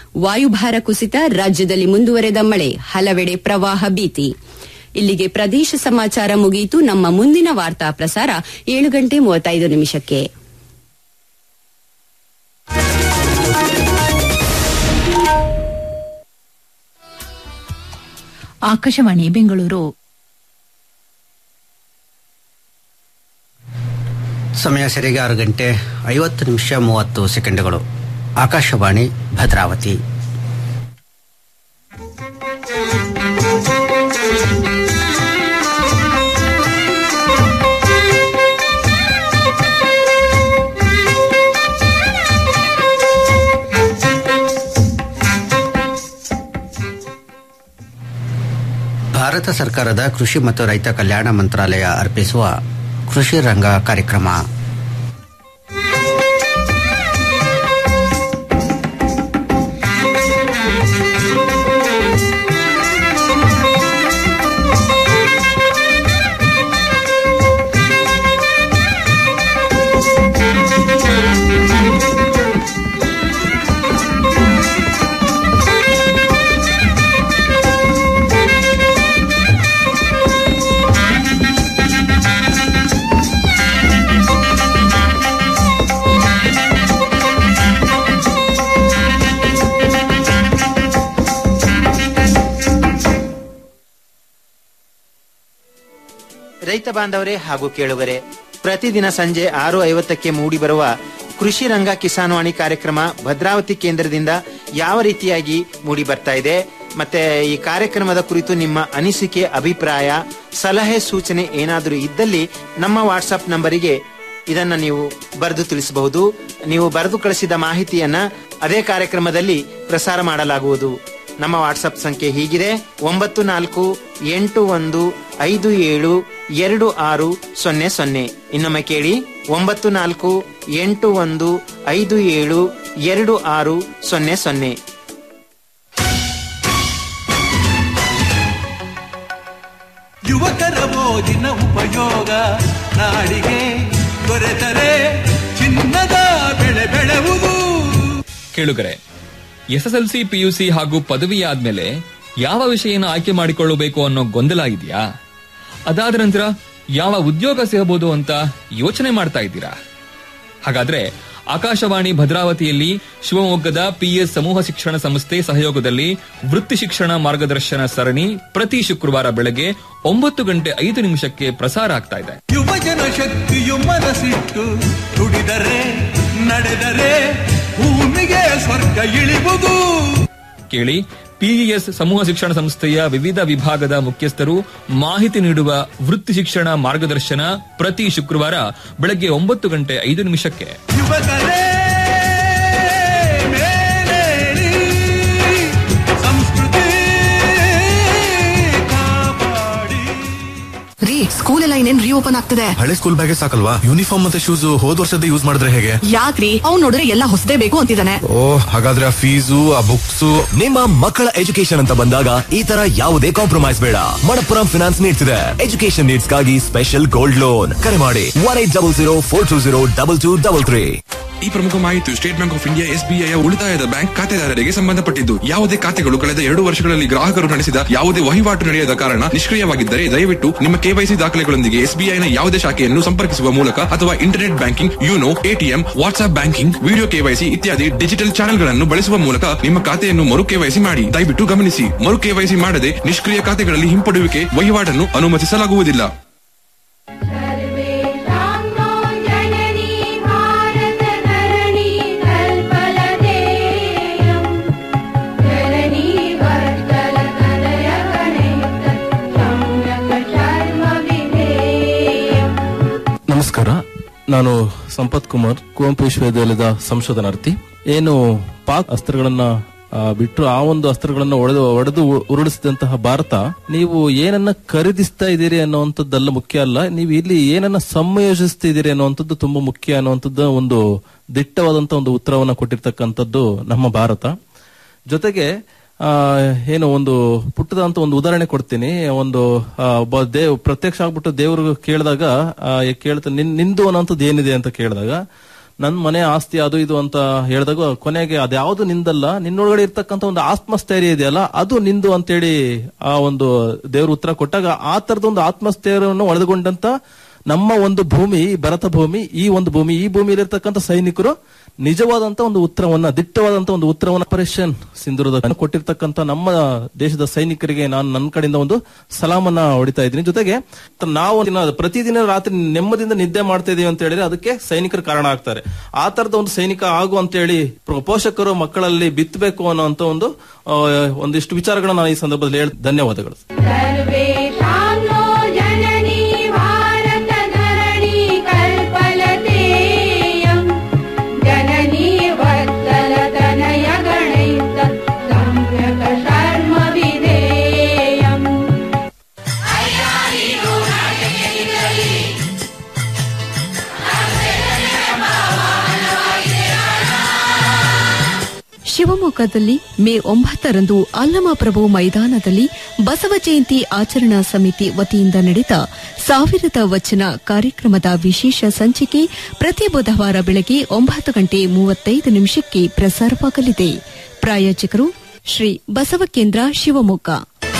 ವಾಯುಭಾರ ಕುಸಿತ ರಾಜ್ಯದಲ್ಲಿ ಮುಂದುವರೆದ ಮಳೆ ಹಲವೆಡೆ ಪ್ರವಾಹ ಭೀತಿ ಇಲ್ಲಿಗೆ ಪ್ರದೇಶ ಸಮಾಚಾರ ಮುಗಿಯಿತು ನಮ್ಮ ಮುಂದಿನ ವಾರ್ತಾ ಪ್ರಸಾರ ಏಳು ಗಂಟೆ ಮೂವತ್ತೈದು ನಿಮಿಷಕ್ಕೆ ಆಕಾಶವಾಣಿ ಬೆಂಗಳೂರು ಸಮಯ ಸರಿಯಾಗಿ ಆರು ಗಂಟೆ ಐವತ್ತು ನಿಮಿಷ ಮೂವತ್ತು ಸೆಕೆಂಡ್ಗಳು ಆಕಾಶವಾಣಿ ಭದ್ರಾವತಿ ಭಾರತ ಸರ್ಕಾರದ ಕೃಷಿ ಮತ್ತು ರೈತ ಕಲ್ಯಾಣ ಮಂತ್ರಾಲಯ ಅರ್ಪಿಸುವ ಕೃಷಿ ರಂಗ ಕಾರ್ಯಕ್ರಮ ರೈತ ಬಾಂಧವರೇ ಹಾಗೂ ಕೇಳುಗರೆ ಪ್ರತಿದಿನ ಸಂಜೆ ಆರು ಐವತ್ತಕ್ಕೆ ಮೂಡಿಬರುವ ಕೃಷಿ ರಂಗ ಕಿಸಾನ್ವಾಣಿ ಕಾರ್ಯಕ್ರಮ ಭದ್ರಾವತಿ ಕೇಂದ್ರದಿಂದ ಯಾವ ರೀತಿಯಾಗಿ ಮೂಡಿ ಬರ್ತಾ ಇದೆ ಮತ್ತೆ ಈ ಕಾರ್ಯಕ್ರಮದ ಕುರಿತು ನಿಮ್ಮ ಅನಿಸಿಕೆ ಅಭಿಪ್ರಾಯ ಸಲಹೆ ಸೂಚನೆ ಏನಾದರೂ ಇದ್ದಲ್ಲಿ ನಮ್ಮ ವಾಟ್ಸಪ್ ನಂಬರಿಗೆ ಇದನ್ನ ನೀವು ಬರೆದು ತಿಳಿಸಬಹುದು ನೀವು ಬರೆದು ಕಳಿಸಿದ ಮಾಹಿತಿಯನ್ನ ಅದೇ ಕಾರ್ಯಕ್ರಮದಲ್ಲಿ ಪ್ರಸಾರ ಮಾಡಲಾಗುವುದು ನಮ್ಮ ವಾಟ್ಸಪ್ ಸಂಖ್ಯೆ ಹೀಗಿದೆ ಒಂಬತ್ತು ನಾಲ್ಕು ಎಂಟು ಒಂದು ಐದು ಏಳು ಎರಡು ಆರು ಸೊನ್ನೆ ಸೊನ್ನೆ ಇನ್ನೊಮ್ಮೆ ಕೇಳಿ ಒಂಬತ್ತು ನಾಲ್ಕು ಎಂಟು ಒಂದು ಐದು ಏಳು ಎರಡು ಆರು ಸೊನ್ನೆ ಸೊನ್ನೆ ಯುವಕರ ಮೋಜಿನ ಉಪಯೋಗ ನಾಡಿಗೆ ದೊರೆತರೆ ಚಿನ್ನದ ಬೆಳೆ ಬೆಳೆವುದು ಕೇಳುಗರೆ ಎಸ್ಎಸ್ಎಲ್ಸಿ ಪಿಯುಸಿ ಹಾಗೂ ಪದವಿ ಆದ್ಮೇಲೆ ಯಾವ ವಿಷಯನ ಆಯ್ಕೆ ಮಾಡಿಕೊಳ್ಳಬೇಕು ಅನ್ನೋ ಗೊಂದಲ ಇದೆಯಾ ಅದಾದ ನಂತರ ಯಾವ ಉದ್ಯೋಗ ಸಿಗಬಹುದು ಅಂತ ಯೋಚನೆ ಮಾಡ್ತಾ ಇದ್ದೀರಾ ಹಾಗಾದ್ರೆ ಆಕಾಶವಾಣಿ ಭದ್ರಾವತಿಯಲ್ಲಿ ಶಿವಮೊಗ್ಗದ ಪಿಎಸ್ ಸಮೂಹ ಶಿಕ್ಷಣ ಸಂಸ್ಥೆ ಸಹಯೋಗದಲ್ಲಿ ವೃತ್ತಿ ಶಿಕ್ಷಣ ಮಾರ್ಗದರ್ಶನ ಸರಣಿ ಪ್ರತಿ ಶುಕ್ರವಾರ ಬೆಳಗ್ಗೆ ಒಂಬತ್ತು ಗಂಟೆ ಐದು ನಿಮಿಷಕ್ಕೆ ಪ್ರಸಾರ ಆಗ್ತಾ ಇದೆ ಯುವಜನ ಶಕ್ತಿಯು ಮನಸ್ಸಿಟ್ಟು ದುಡಿದರೆ ನಡೆದರೆ ಭೂಮಿಗೆ ಸ್ವರ್ಗ ಇಳಿವುದು ಕೇಳಿ ಪಿಇಎಸ್ ಸಮೂಹ ಶಿಕ್ಷಣ ಸಂಸ್ಥೆಯ ವಿವಿಧ ವಿಭಾಗದ ಮುಖ್ಯಸ್ಥರು ಮಾಹಿತಿ ನೀಡುವ ವೃತ್ತಿ ಶಿಕ್ಷಣ ಮಾರ್ಗದರ್ಶನ ಪ್ರತಿ ಶುಕ್ರವಾರ ಬೆಳಗ್ಗೆ ಒಂಬತ್ತು ಗಂಟೆ ಐದು ನಿಮಿಷಕ್ಕೆ ಯುವಕರೇ ಮೇಲೇಳಿ ಸಂಸ್ಕೃತಿ ಕಾಪಾಡಿ ರೀ ಸ್ಕೂಲ್ ಎಲ್ಲ ಇನ್ನೇನ್ ರೀಓಪನ್ ಆಗ್ತದೆ ಹಳೆ ಸ್ಕೂಲ್ ಬ್ಯಾಗೆ ಸಾಕಲ್ವಾ ಯೂನಿಫಾರ್ಮ್ ಮತ್ತೆ ಶೂಸ್ ಹೋದ್ ವರ್ಷದ ಯೂಸ್ ಮಾಡಿದ್ರೆ ಹೇಗೆ ಯಾಕ್ರಿ ಅವ್ನ್ ನೋಡಿದ್ರೆ ಎಲ್ಲ ಹೊಸದೇ ಬೇಕು ಅಂತಿದ್ದಾನೆ ಓ ಹಾಗಾದ್ರೆ ಆ ಫೀಸು ಆ ಬುಕ್ಸ್ ನಿಮ್ಮ ಮಕ್ಕಳ ಎಜುಕೇಶನ್ ಅಂತ ಬಂದಾಗ ಈ ತರ ಯಾವುದೇ ಕಾಂಪ್ರಮೈಸ್ ಬೇಡ ಮಣಪ್ಪುರಂ ಫಿನಾನ್ಸ್ ನೀಡ್ತಿದೆ ಎಜುಕೇಶನ್ ನೀಡ್ಸ್ ಗಾಗಿ ಸ್ಪೆಷಲ್ ಗೋಲ್ಡ್ ಲೋನ್ ಕರೆ ಮಾಡಿ one eight double zero four two zero double two double three ಈ ಪ್ರಮುಖ ಮಾಹಿತಿ State Bank of India SBI ಉಳಿತಾಯದ ಬ್ಯಾಂಕ್ ಖಾತೆದಾರರಿಗೆ ಸಂಬಂಧಪಟ್ಟಿದ್ದು ಯಾವುದೇ ಖಾತೆಗಳು ಕಳೆದ ಎರಡು ವರ್ಷಗಳಲ್ಲಿ ಗ್ರಾಹಕರು ನಡೆಸಿದ ಯಾವುದೇ ವಹಿವಾಟು ನಡೆಯದ ಕಾರಣ ನಿಷ್ಕ್ರಿಯವಾಗಿದ್ದರೆ ದಯವಿಟ್ಟು ನಿಮ್ಮ ಕೆವೈಸಿ ದಾಖಲೆಗಳೊಂದಿಗೆ ಎಸ್ಬಿಐನ ಯಾವುದೇ ಶಾಖೆಯನ್ನು ಸಂಪರ್ಕಿಸುವ ಮೂಲಕ ಅಥವಾ internet banking YONO ATM WhatsApp banking video KYC ಇತ್ಯಾದಿ ಡಿಜಿಟಲ್ ಚಾನೆಲ್ಗಳನ್ನು ಬಳಸುವ ಮೂಲಕ ನಿಮ್ಮ ಖಾತೆಯನ್ನು ಮರು ಕೆವೈಸಿ ಮಾಡಿ ದಯವಿಟ್ಟು ಗಮನಿಸಿ ಮರು ಕೆವೈಸಿ ಮಾಡದೆ ನಿಷ್ಕ್ರಿಯ ಖಾತೆಗಳಲ್ಲಿ ಹಿಂಪಡೆಯುವಿಕೆ ವಹಿವಾಟನ್ನು ಅನುಮತಿಸಲಾಗುವುದಿಲ್ಲ ನಮಸ್ಕಾರ ನಾನು ಸಂಪತ್ ಕುಮಾರ್ ಕುವೆಂಪು ವಿಶ್ವವಿದ್ಯಾಲಯದ ಸಂಶೋಧನಾರ್ಥಿ ಏನು ಪಾಕ್ ಅಸ್ತ್ರಗಳನ್ನ ಆ, ಬಿಟ್ಟು ಆ ಒಂದು ಅಸ್ತ್ರಗಳನ್ನ ಒಡೆದು ಒಡೆದು ಉ- ಉರುಳಿಸಿದಂತಹ ಭಾರತ ನೀವು ಏನನ್ನ ಖರೀದಿಸ್ತಾ ಇದ್ದೀರಿ ಅನ್ನುವಂಥದ್ದಲ್ಲ ಮುಖ್ಯ ಅಲ್ಲ ನೀವು ಇಲ್ಲಿ ಏನನ್ನ ಸಂಯೋಜಿಸ್ತಿದ್ದೀರಿ ಅನ್ನುವಂಥದ್ದು ತುಂಬಾ ಮುಖ್ಯ ಅನ್ನುವಂಥದ್ದು ಒಂದು ದಿಟ್ಟವಾದಂತ ಒಂದು ಉತ್ತರವನ್ನ ಕೊಟ್ಟಿರ್ತಕ್ಕಂಥದ್ದು ನಮ್ಮ ಭಾರತ ಜೊತೆಗೆ ಆ, ಏನು ಒಂದು ಪುಟ್ಟದಂತ ಒಂದು ಉದಾಹರಣೆ ಕೊಡ್ತೀನಿ ಒಂದು ಆ, ಒಬ್ಬ ದೇವ್ ಪ್ರತ್ಯಕ್ಷ ಆಗ್ಬಿಟ್ಟು ದೇವರು ಕೇಳಿದಾಗ ಕೇಳ್ತಾನೆ ನಿನ್ ನಿಂದು ಅನ್ನೋಂಥದ್ದು ಏನಿದೆ ಅಂತ ಕೇಳಿದಾಗ ನನ್ ಮನೆ ಆಸ್ತಿ ಅದು ಇದು ಅಂತ ಹೇಳಿದಾಗ ಕೊನೆಗೆ ಅದ್ಯಾವುದು ನಿಂದಲ್ಲ ನಿನ್ನೊಳಗಡೆ ಇರ್ತಕ್ಕಂಥ ಒಂದು ಆತ್ಮಸ್ಥೈರ್ಯ ಇದೆಯಲ್ಲ ಅದು ನಿಂದು ಅಂತೇಳಿ ಆ ಒಂದು ದೇವ್ರ ಉತ್ತರ ಕೊಟ್ಟಾಗ ಆ ತರದ ಒಂದು ಆತ್ಮಸ್ಥೈರ್ಯವನ್ನು ಒಳಗೊಂಡಂತ ನಮ್ಮ ಒಂದು ಭೂಮಿ ಈ ಭರತ ಭೂಮಿ ಈ ಒಂದು ಭೂಮಿ ಈ ಭೂಮಿಯಲ್ಲಿರ್ತಕ್ಕಂಥ ಸೈನಿಕರು ನಿಜವಾದಂತ ಒಂದು ಉತ್ತರವನ್ನ ದಿಟ್ಟವಾದಂತ ಒಂದು ಉತ್ತರವನ್ನ ಆಪರೇಷನ್ ಸಿಂಧೂರದ ಕೊಟ್ಟಿರ್ತಕ್ಕಂಥ ನಮ್ಮ ದೇಶದ ಸೈನಿಕರಿಗೆ ನಾನು ನನ್ನ ಕಡೆಯಿಂದ ಒಂದು ಸಲಾಮನ್ನ ಹೊಡಿತಾ ಇದ್ದೀನಿ ಜೊತೆಗೆ ನಾವು ದಿನ- ಪ್ರತಿದಿನ ರಾತ್ರಿ ನೆಮ್ಮದಿಯಿಂದ ನಿದ್ದೆ ಮಾಡ್ತಾ ಇದೀವಿ ಅಂತ ಹೇಳಿದ್ರೆ ಅದಕ್ಕೆ ಸೈನಿಕರು ಕಾರಣ ಆಗ್ತಾರೆ ಆ ತರದ ಒಂದು ಸೈನಿಕ ಆಗು ಅಂತ ಹೇಳಿ ಪ್ರ- ಪೋಷಕರು ಮಕ್ಕಳಲ್ಲಿ ಬಿತ್ತಬೇಕು ಅನ್ನೋಂತ ಒಂದು ಆ, ಒಂದಿಷ್ಟು ವಿಚಾರಗಳನ್ನ ನಾನು ಈ ಸಂದರ್ಭದಲ್ಲಿ ಹೇಳಿ ಧನ್ಯವಾದಗಳು सर्वेषां नो जननी भारतधरणी कल्पलतेयम् जननी वत्सलतनयगणैः सम्यक् शर्म विधेयम् ಶಿವಮೊಗ್ಗದಲ್ಲಿ ಮೇ ಒಂಬತ್ತರಂದು ಅಲ್ಲಮಪ್ರಭು ಮೈದಾನದಲ್ಲಿ ಬಸವ ಜಯಂತಿ ಆಚರಣಾ ಸಮಿತಿ ವತಿಯಿಂದ ನಡೆದ ಸಾವಿರದ ವಚನ ಕಾರ್ಯಕ್ರಮದ ವಿಶೇಷ ಸಂಚಿಕೆ ಪ್ರತಿ ಬುಧವಾರ ಬೆಳಗ್ಗೆ ಒಂಬತ್ತು ಗಂಟೆ ಮೂವತ್ತೈದು ನಿಮಿಷಕ್ಕೆ ಪ್ರಸಾರವಾಗಲಿದೆ ಪ್ರಾಯೋಜಕರು ಶ್ರೀ ಬಸವಕೇಂದ್ರ ಶಿವಮೊಗ್ಗ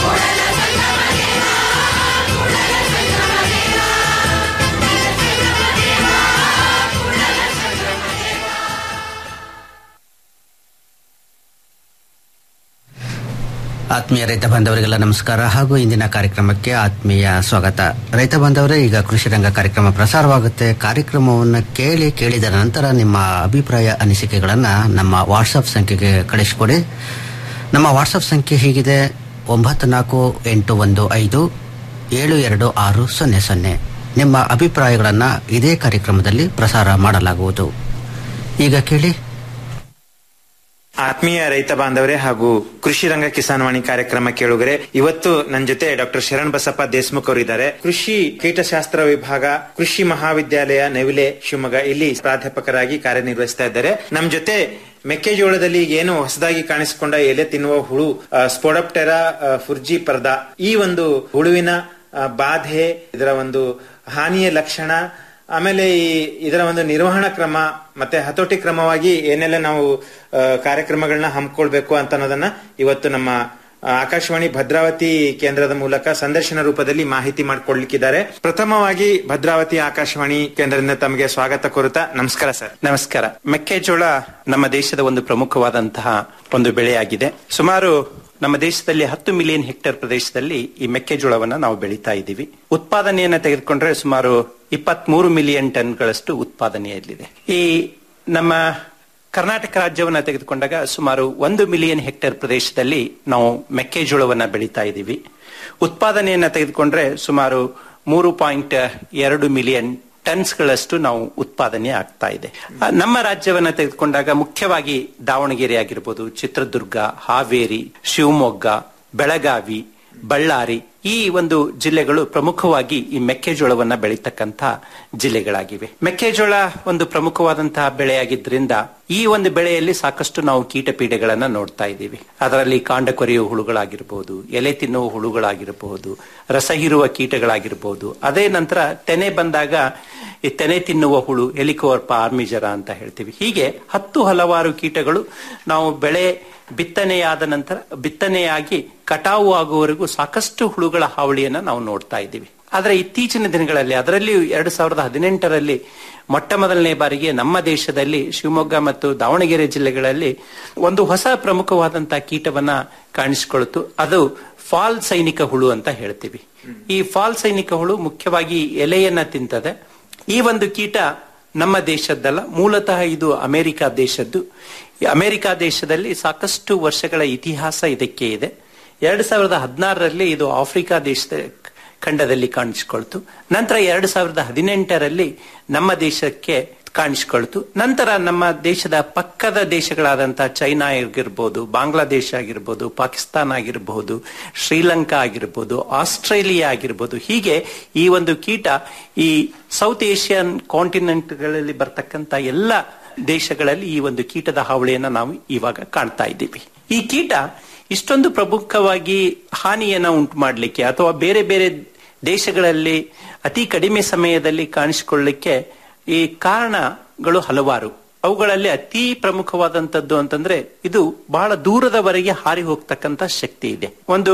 ಆತ್ಮೀಯ ರೈತ ಬಾಂಧವರಿಗೆಲ್ಲ ನಮಸ್ಕಾರ ಹಾಗೂ ಇಂದಿನ ಕಾರ್ಯಕ್ರಮಕ್ಕೆ ಆತ್ಮೀಯ ಸ್ವಾಗತ ರೈತ ಬಾಂಧವರೇ ಈಗ ಕೃಷಿ ರಂಗ ಕಾರ್ಯಕ್ರಮ ಪ್ರಸಾರವಾಗುತ್ತೆ ಕಾರ್ಯಕ್ರಮವನ್ನು ಕೇಳಿ ಕೇಳಿದ ನಂತರ ನಿಮ್ಮ ಅಭಿಪ್ರಾಯ ಅನಿಸಿಕೆಗಳನ್ನು ನಮ್ಮ ವಾಟ್ಸಪ್ ಸಂಖ್ಯೆಗೆ ಕಳಿಸಿಕೊಡಿ ನಮ್ಮ ವಾಟ್ಸಪ್ ಸಂಖ್ಯೆ ಹೀಗಿದೆ ಒಂಬತ್ತು ನಾಲ್ಕು ಎಂಟು ಒಂದು ಐದು ಏಳು ಎರಡು ಆರು ಸೊನ್ನೆ ಸೊನ್ನೆ ನಿಮ್ಮ ಅಭಿಪ್ರಾಯಗಳನ್ನು ಇದೇ ಕಾರ್ಯಕ್ರಮದಲ್ಲಿ ಪ್ರಸಾರ ಮಾಡಲಾಗುವುದು ಈಗ ಕೇಳಿ ಆತ್ಮೀಯ ರೈತ ಬಾಂಧವರೇ ಹಾಗೂ ಕೃಷಿ ರಂಗ ಕಿಸಾನ್ ವಾಣಿ ಕಾರ್ಯಕ್ರಮ ಕೇಳುಗರೆ ಇವತ್ತು ನನ್ನ ಜೊತೆ ಡಾಕ್ಟರ್ ಶರಣ್ ಬಸಪ್ಪ ದೇಶ್ಮುಖ್ ಅವರು ಇದ್ದಾರೆ ಕೃಷಿ ಕೀಟಶಾಸ್ತ್ರ ವಿಭಾಗ ಕೃಷಿ ಮಹಾವಿದ್ಯಾಲಯ ನವಿಲೆ ಶಿವಮೊಗ್ಗ ಇಲ್ಲಿ ಪ್ರಾಧ್ಯಾಪಕರಾಗಿ ಕಾರ್ಯನಿರ್ವಹಿಸ್ತಾ ಇದ್ದಾರೆ ನಮ್ ಜೊತೆ ಮೆಕ್ಕೆಜೋಳದಲ್ಲಿ ಏನು ಹೊಸದಾಗಿ ಕಾಣಿಸಿಕೊಂಡ ಎಲೆ ತಿನ್ನುವ ಹುಳು ಸ್ಪೋಡಪ್ಟೆರಾ ಫುರ್ಜಿ ಪರ್ದ ಈ ಒಂದು ಹುಳುವಿನ ಆ, ಬಾಧೆ ಇದರ ಒಂದು ಹಾನಿಯ ಲಕ್ಷಣ ಆಮೇಲೆ ಈ ಇದರ ಒಂದು ನಿರ್ವಹಣಾ ಕ್ರಮ ಮತ್ತೆ ಹತೋಟಿ ಕ್ರಮವಾಗಿ ಏನೆಲ್ಲ ನಾವು ಆ, ಕಾರ್ಯಕ್ರಮಗಳನ್ನ ಹಮ್ಮಿಕೊಳ್ಬೇಕು ಅಂತ ಅನ್ನೋದನ್ನ ಇವತ್ತು ನಮ್ಮ ಆ, ಆಕಾಶವಾಣಿ ಭದ್ರಾವತಿ ಕೇಂದ್ರದ ಮೂಲಕ ಸಂದರ್ಶನ ರೂಪದಲ್ಲಿ ಮಾಹಿತಿ ಮಾಡಿಕೊಡ್ಲಿಕ್ಕಿದ್ದಾರೆ ಪ್ರಥಮವಾಗಿ ಭದ್ರಾವತಿ ಆಕಾಶವಾಣಿ ಕೇಂದ್ರದಿಂದ ತಮಗೆ ಸ್ವಾಗತ ಕೋರುತ್ತಾ ನಮಸ್ಕಾರ ಸರ್ ನಮಸ್ಕಾರ ಮೆಕ್ಕೆಜೋಳ ನಮ್ಮ ದೇಶದ ಒಂದು ಪ್ರಮುಖವಾದಂತಹ ಒಂದು ಬೆಳೆಯಾಗಿದೆ ಸುಮಾರು ನಮ್ಮ ದೇಶದಲ್ಲಿ ಹತ್ತು ಮಿಲಿಯನ್ ಹೆಕ್ಟೇರ್ ಪ್ರದೇಶದಲ್ಲಿ ಈ ಮೆಕ್ಕೆಜೋಳವನ್ನ ನಾವು ಬೆಳೀತಾ ಇದ್ದೀವಿ ಉತ್ಪಾದನೆಯನ್ನ ತೆಗೆದುಕೊಂಡ್ರೆ ಸುಮಾರು ಇಪ್ಪತ್ಮೂರು ಮಿಲಿಯನ್ ಟನ್ಗಳಷ್ಟು ಉತ್ಪಾದನೆಯಲ್ಲಿದೆ ಈ ನಮ್ಮ ಕರ್ನಾಟಕ ರಾಜ್ಯವನ್ನ ತೆಗೆದುಕೊಂಡಾಗ ಸುಮಾರು ಒಂದು ಮಿಲಿಯನ್ ಹೆಕ್ಟೇರ್ ಪ್ರದೇಶದಲ್ಲಿ ನಾವು ಮೆಕ್ಕೆಜೋಳವನ್ನ ಬೆಳೀತಾ ಇದ್ದೀವಿ ಉತ್ಪಾದನೆಯನ್ನ ತೆಗೆದುಕೊಂಡ್ರೆ ಸುಮಾರು ಮೂರು ಪಾಯಿಂಟ್ ಎರಡು ಮಿಲಿಯನ್ ಟನ್ಸ್ಗಳಷ್ಟು ನಾವು ಉತ್ಪಾದನೆ ಆಗ್ತಾ ಇದೆ ಆ, ನಮ್ಮ ರಾಜ್ಯವನ್ನ ತೆಗೆದುಕೊಂಡಾಗ ಮುಖ್ಯವಾಗಿ ದಾವಣಗೆರೆ ಆಗಿರ್ಬೋದು ಚಿತ್ರದುರ್ಗ ಹಾವೇರಿ ಶಿವಮೊಗ್ಗ ಬೆಳಗಾವಿ ಬಳ್ಳಾರಿ ಈ ಒಂದು ಜಿಲ್ಲೆಗಳು ಪ್ರಮುಖವಾಗಿ ಈ ಮೆಕ್ಕೆಜೋಳವನ್ನ ಬೆಳೀತಕ್ಕಂತ ಜಿಲ್ಲೆಗಳಾಗಿವೆ ಮೆಕ್ಕೆಜೋಳ ಒಂದು ಪ್ರಮುಖವಾದಂತಹ ಬೆಳೆಯಾಗಿದ್ದರಿಂದ ಈ ಒಂದು ಬೆಳೆಯಲ್ಲಿ ಸಾಕಷ್ಟು ನಾವು ಕೀಟ ಪೀಡೆಗಳನ್ನ ನೋಡ್ತಾ ಇದ್ದೀವಿ ಅದರಲ್ಲಿ ಕಾಂಡ ಕೊರೆಯುವ ಹುಳುಗಳಾಗಿರ್ಬೋದು ಎಲೆ ತಿನ್ನುವ ಹುಳುಗಳಾಗಿರಬಹುದು ರಸ ಹೀರುವ ಕೀಟಗಳಾಗಿರ್ಬೋದು ಅದೇ ನಂತರ ತೆನೆ ಬಂದಾಗ ಈ ತೆನೆ ತಿನ್ನುವ ಹುಳು ಎಲಿಕೋರ್ಪ ಆರ್ಮಿಜರ ಅಂತ ಹೇಳ್ತೀವಿ ಹೀಗೆ ಹತ್ತು ಹಲವಾರು ಕೀಟಗಳು ನಾವು ಬೆಳೆ ಬಿತ್ತನೆಯಾದ ನಂತರ ಬಿತ್ತನೆಯಾಗಿ ಕಟಾವು ಆಗುವವರೆಗೂ ಸಾಕಷ್ಟು ಹುಳುಗಳ ಹಾವಳಿಯನ್ನ ನಾವು ನೋಡ್ತಾ ಇದ್ದೀವಿ ಆದ್ರೆ ಇತ್ತೀಚಿನ ದಿನಗಳಲ್ಲಿ ಅದರಲ್ಲಿಯೂ ಎರಡು ಸಾವಿರದ ಹದಿನೆಂಟರಲ್ಲಿ ಮೊಟ್ಟ ಮೊದಲನೇ ಬಾರಿಗೆ ನಮ್ಮ ದೇಶದಲ್ಲಿ ಶಿವಮೊಗ್ಗ ಮತ್ತು ದಾವಣಗೆರೆ ಜಿಲ್ಲೆಗಳಲ್ಲಿ ಒಂದು ಹೊಸ ಪ್ರಮುಖವಾದಂತಹ ಕೀಟವನ್ನ ಕಾಣಿಸಿಕೊಳ್ತು ಅದು ಫಾಲ್ ಸೈನಿಕ ಹುಳು ಅಂತ ಹೇಳ್ತೀವಿ ಈ ಫಾಲ್ ಸೈನಿಕ ಹುಳು ಮುಖ್ಯವಾಗಿ ಎಲೆಯನ್ನ ತಿಂತದೆ ಈ ಒಂದು ಕೀಟ ನಮ್ಮ ದೇಶದ್ದಲ್ಲ ಮೂಲತಃ ಇದು ಅಮೆರಿಕ ದೇಶದ್ದು ಈ ಅಮೆರಿಕ ದೇಶದಲ್ಲಿ ಸಾಕಷ್ಟು ವರ್ಷಗಳ ಇತಿಹಾಸ ಇದಕ್ಕೆ ಇದೆ ಎರಡ್ ಸಾವಿರದ ಹದಿನಾರರಲ್ಲಿ ಇದು ಆಫ್ರಿಕಾ ದೇಶದ ಖಂಡದಲ್ಲಿ ಕಾಣಿಸಿಕೊಳ್ತು ನಂತರ ಎರಡ್ ಸಾವಿರದ ಹದಿನೆಂಟರಲ್ಲಿ ನಮ್ಮ ದೇಶಕ್ಕೆ ಕಾಣಿಸಿಕೊಳ್ತು ನಂತರ ನಮ್ಮ ದೇಶದ ಪಕ್ಕದ ದೇಶಗಳಾದಂತಹ ಚೈನಾ ಆಗಿರ್ಬೋದು ಬಾಂಗ್ಲಾದೇಶ ಆಗಿರ್ಬೋದು ಪಾಕಿಸ್ತಾನ ಆಗಿರಬಹುದು ಶ್ರೀಲಂಕಾ ಆಗಿರ್ಬೋದು ಆಸ್ಟ್ರೇಲಿಯಾ ಆಗಿರ್ಬೋದು ಹೀಗೆ ಈ ಒಂದು ಕೀಟ ಈ ಸೌತ್ ಏಷ್ಯನ್ ಕಾಂಟಿನೆಂಟ್ಗಳಲ್ಲಿ ಬರ್ತಕ್ಕಂತ ಎಲ್ಲ ದೇಶಗಳಲ್ಲಿ ಈ ಒಂದು ಕೀಟದ ಹಾವಳಿಯನ್ನ ನಾವು ಇವಾಗ ಕಾಣ್ತಾ ಇದ್ದೀವಿ ಈ ಕೀಟ ಇಷ್ಟೊಂದು ಪ್ರಮುಖವಾಗಿ ಹಾನಿಯನ್ನ ಉಂಟು ಮಾಡಲಿಕ್ಕೆ ಅಥವಾ ಬೇರೆ ಬೇರೆ ದೇಶಗಳಲ್ಲಿ ಅತಿ ಕಡಿಮೆ ಸಮಯದಲ್ಲಿ ಕಾಣಿಸಿಕೊಳ್ಳಲಿಕ್ಕೆ ಈ ಕಾರಣ ಗಳು ಹಲವಾರು ಅವುಗಳಲ್ಲಿ ಅತಿ ಪ್ರಮುಖವಾದಂತದ್ದು ಅಂತಂದ್ರೆ ಇದು ಬಹಳ ದೂರದವರೆಗೆ ಹಾರಿ ಹೋಗ್ತಕ್ಕಂತ ಶಕ್ತಿ ಇದೆ ಒಂದು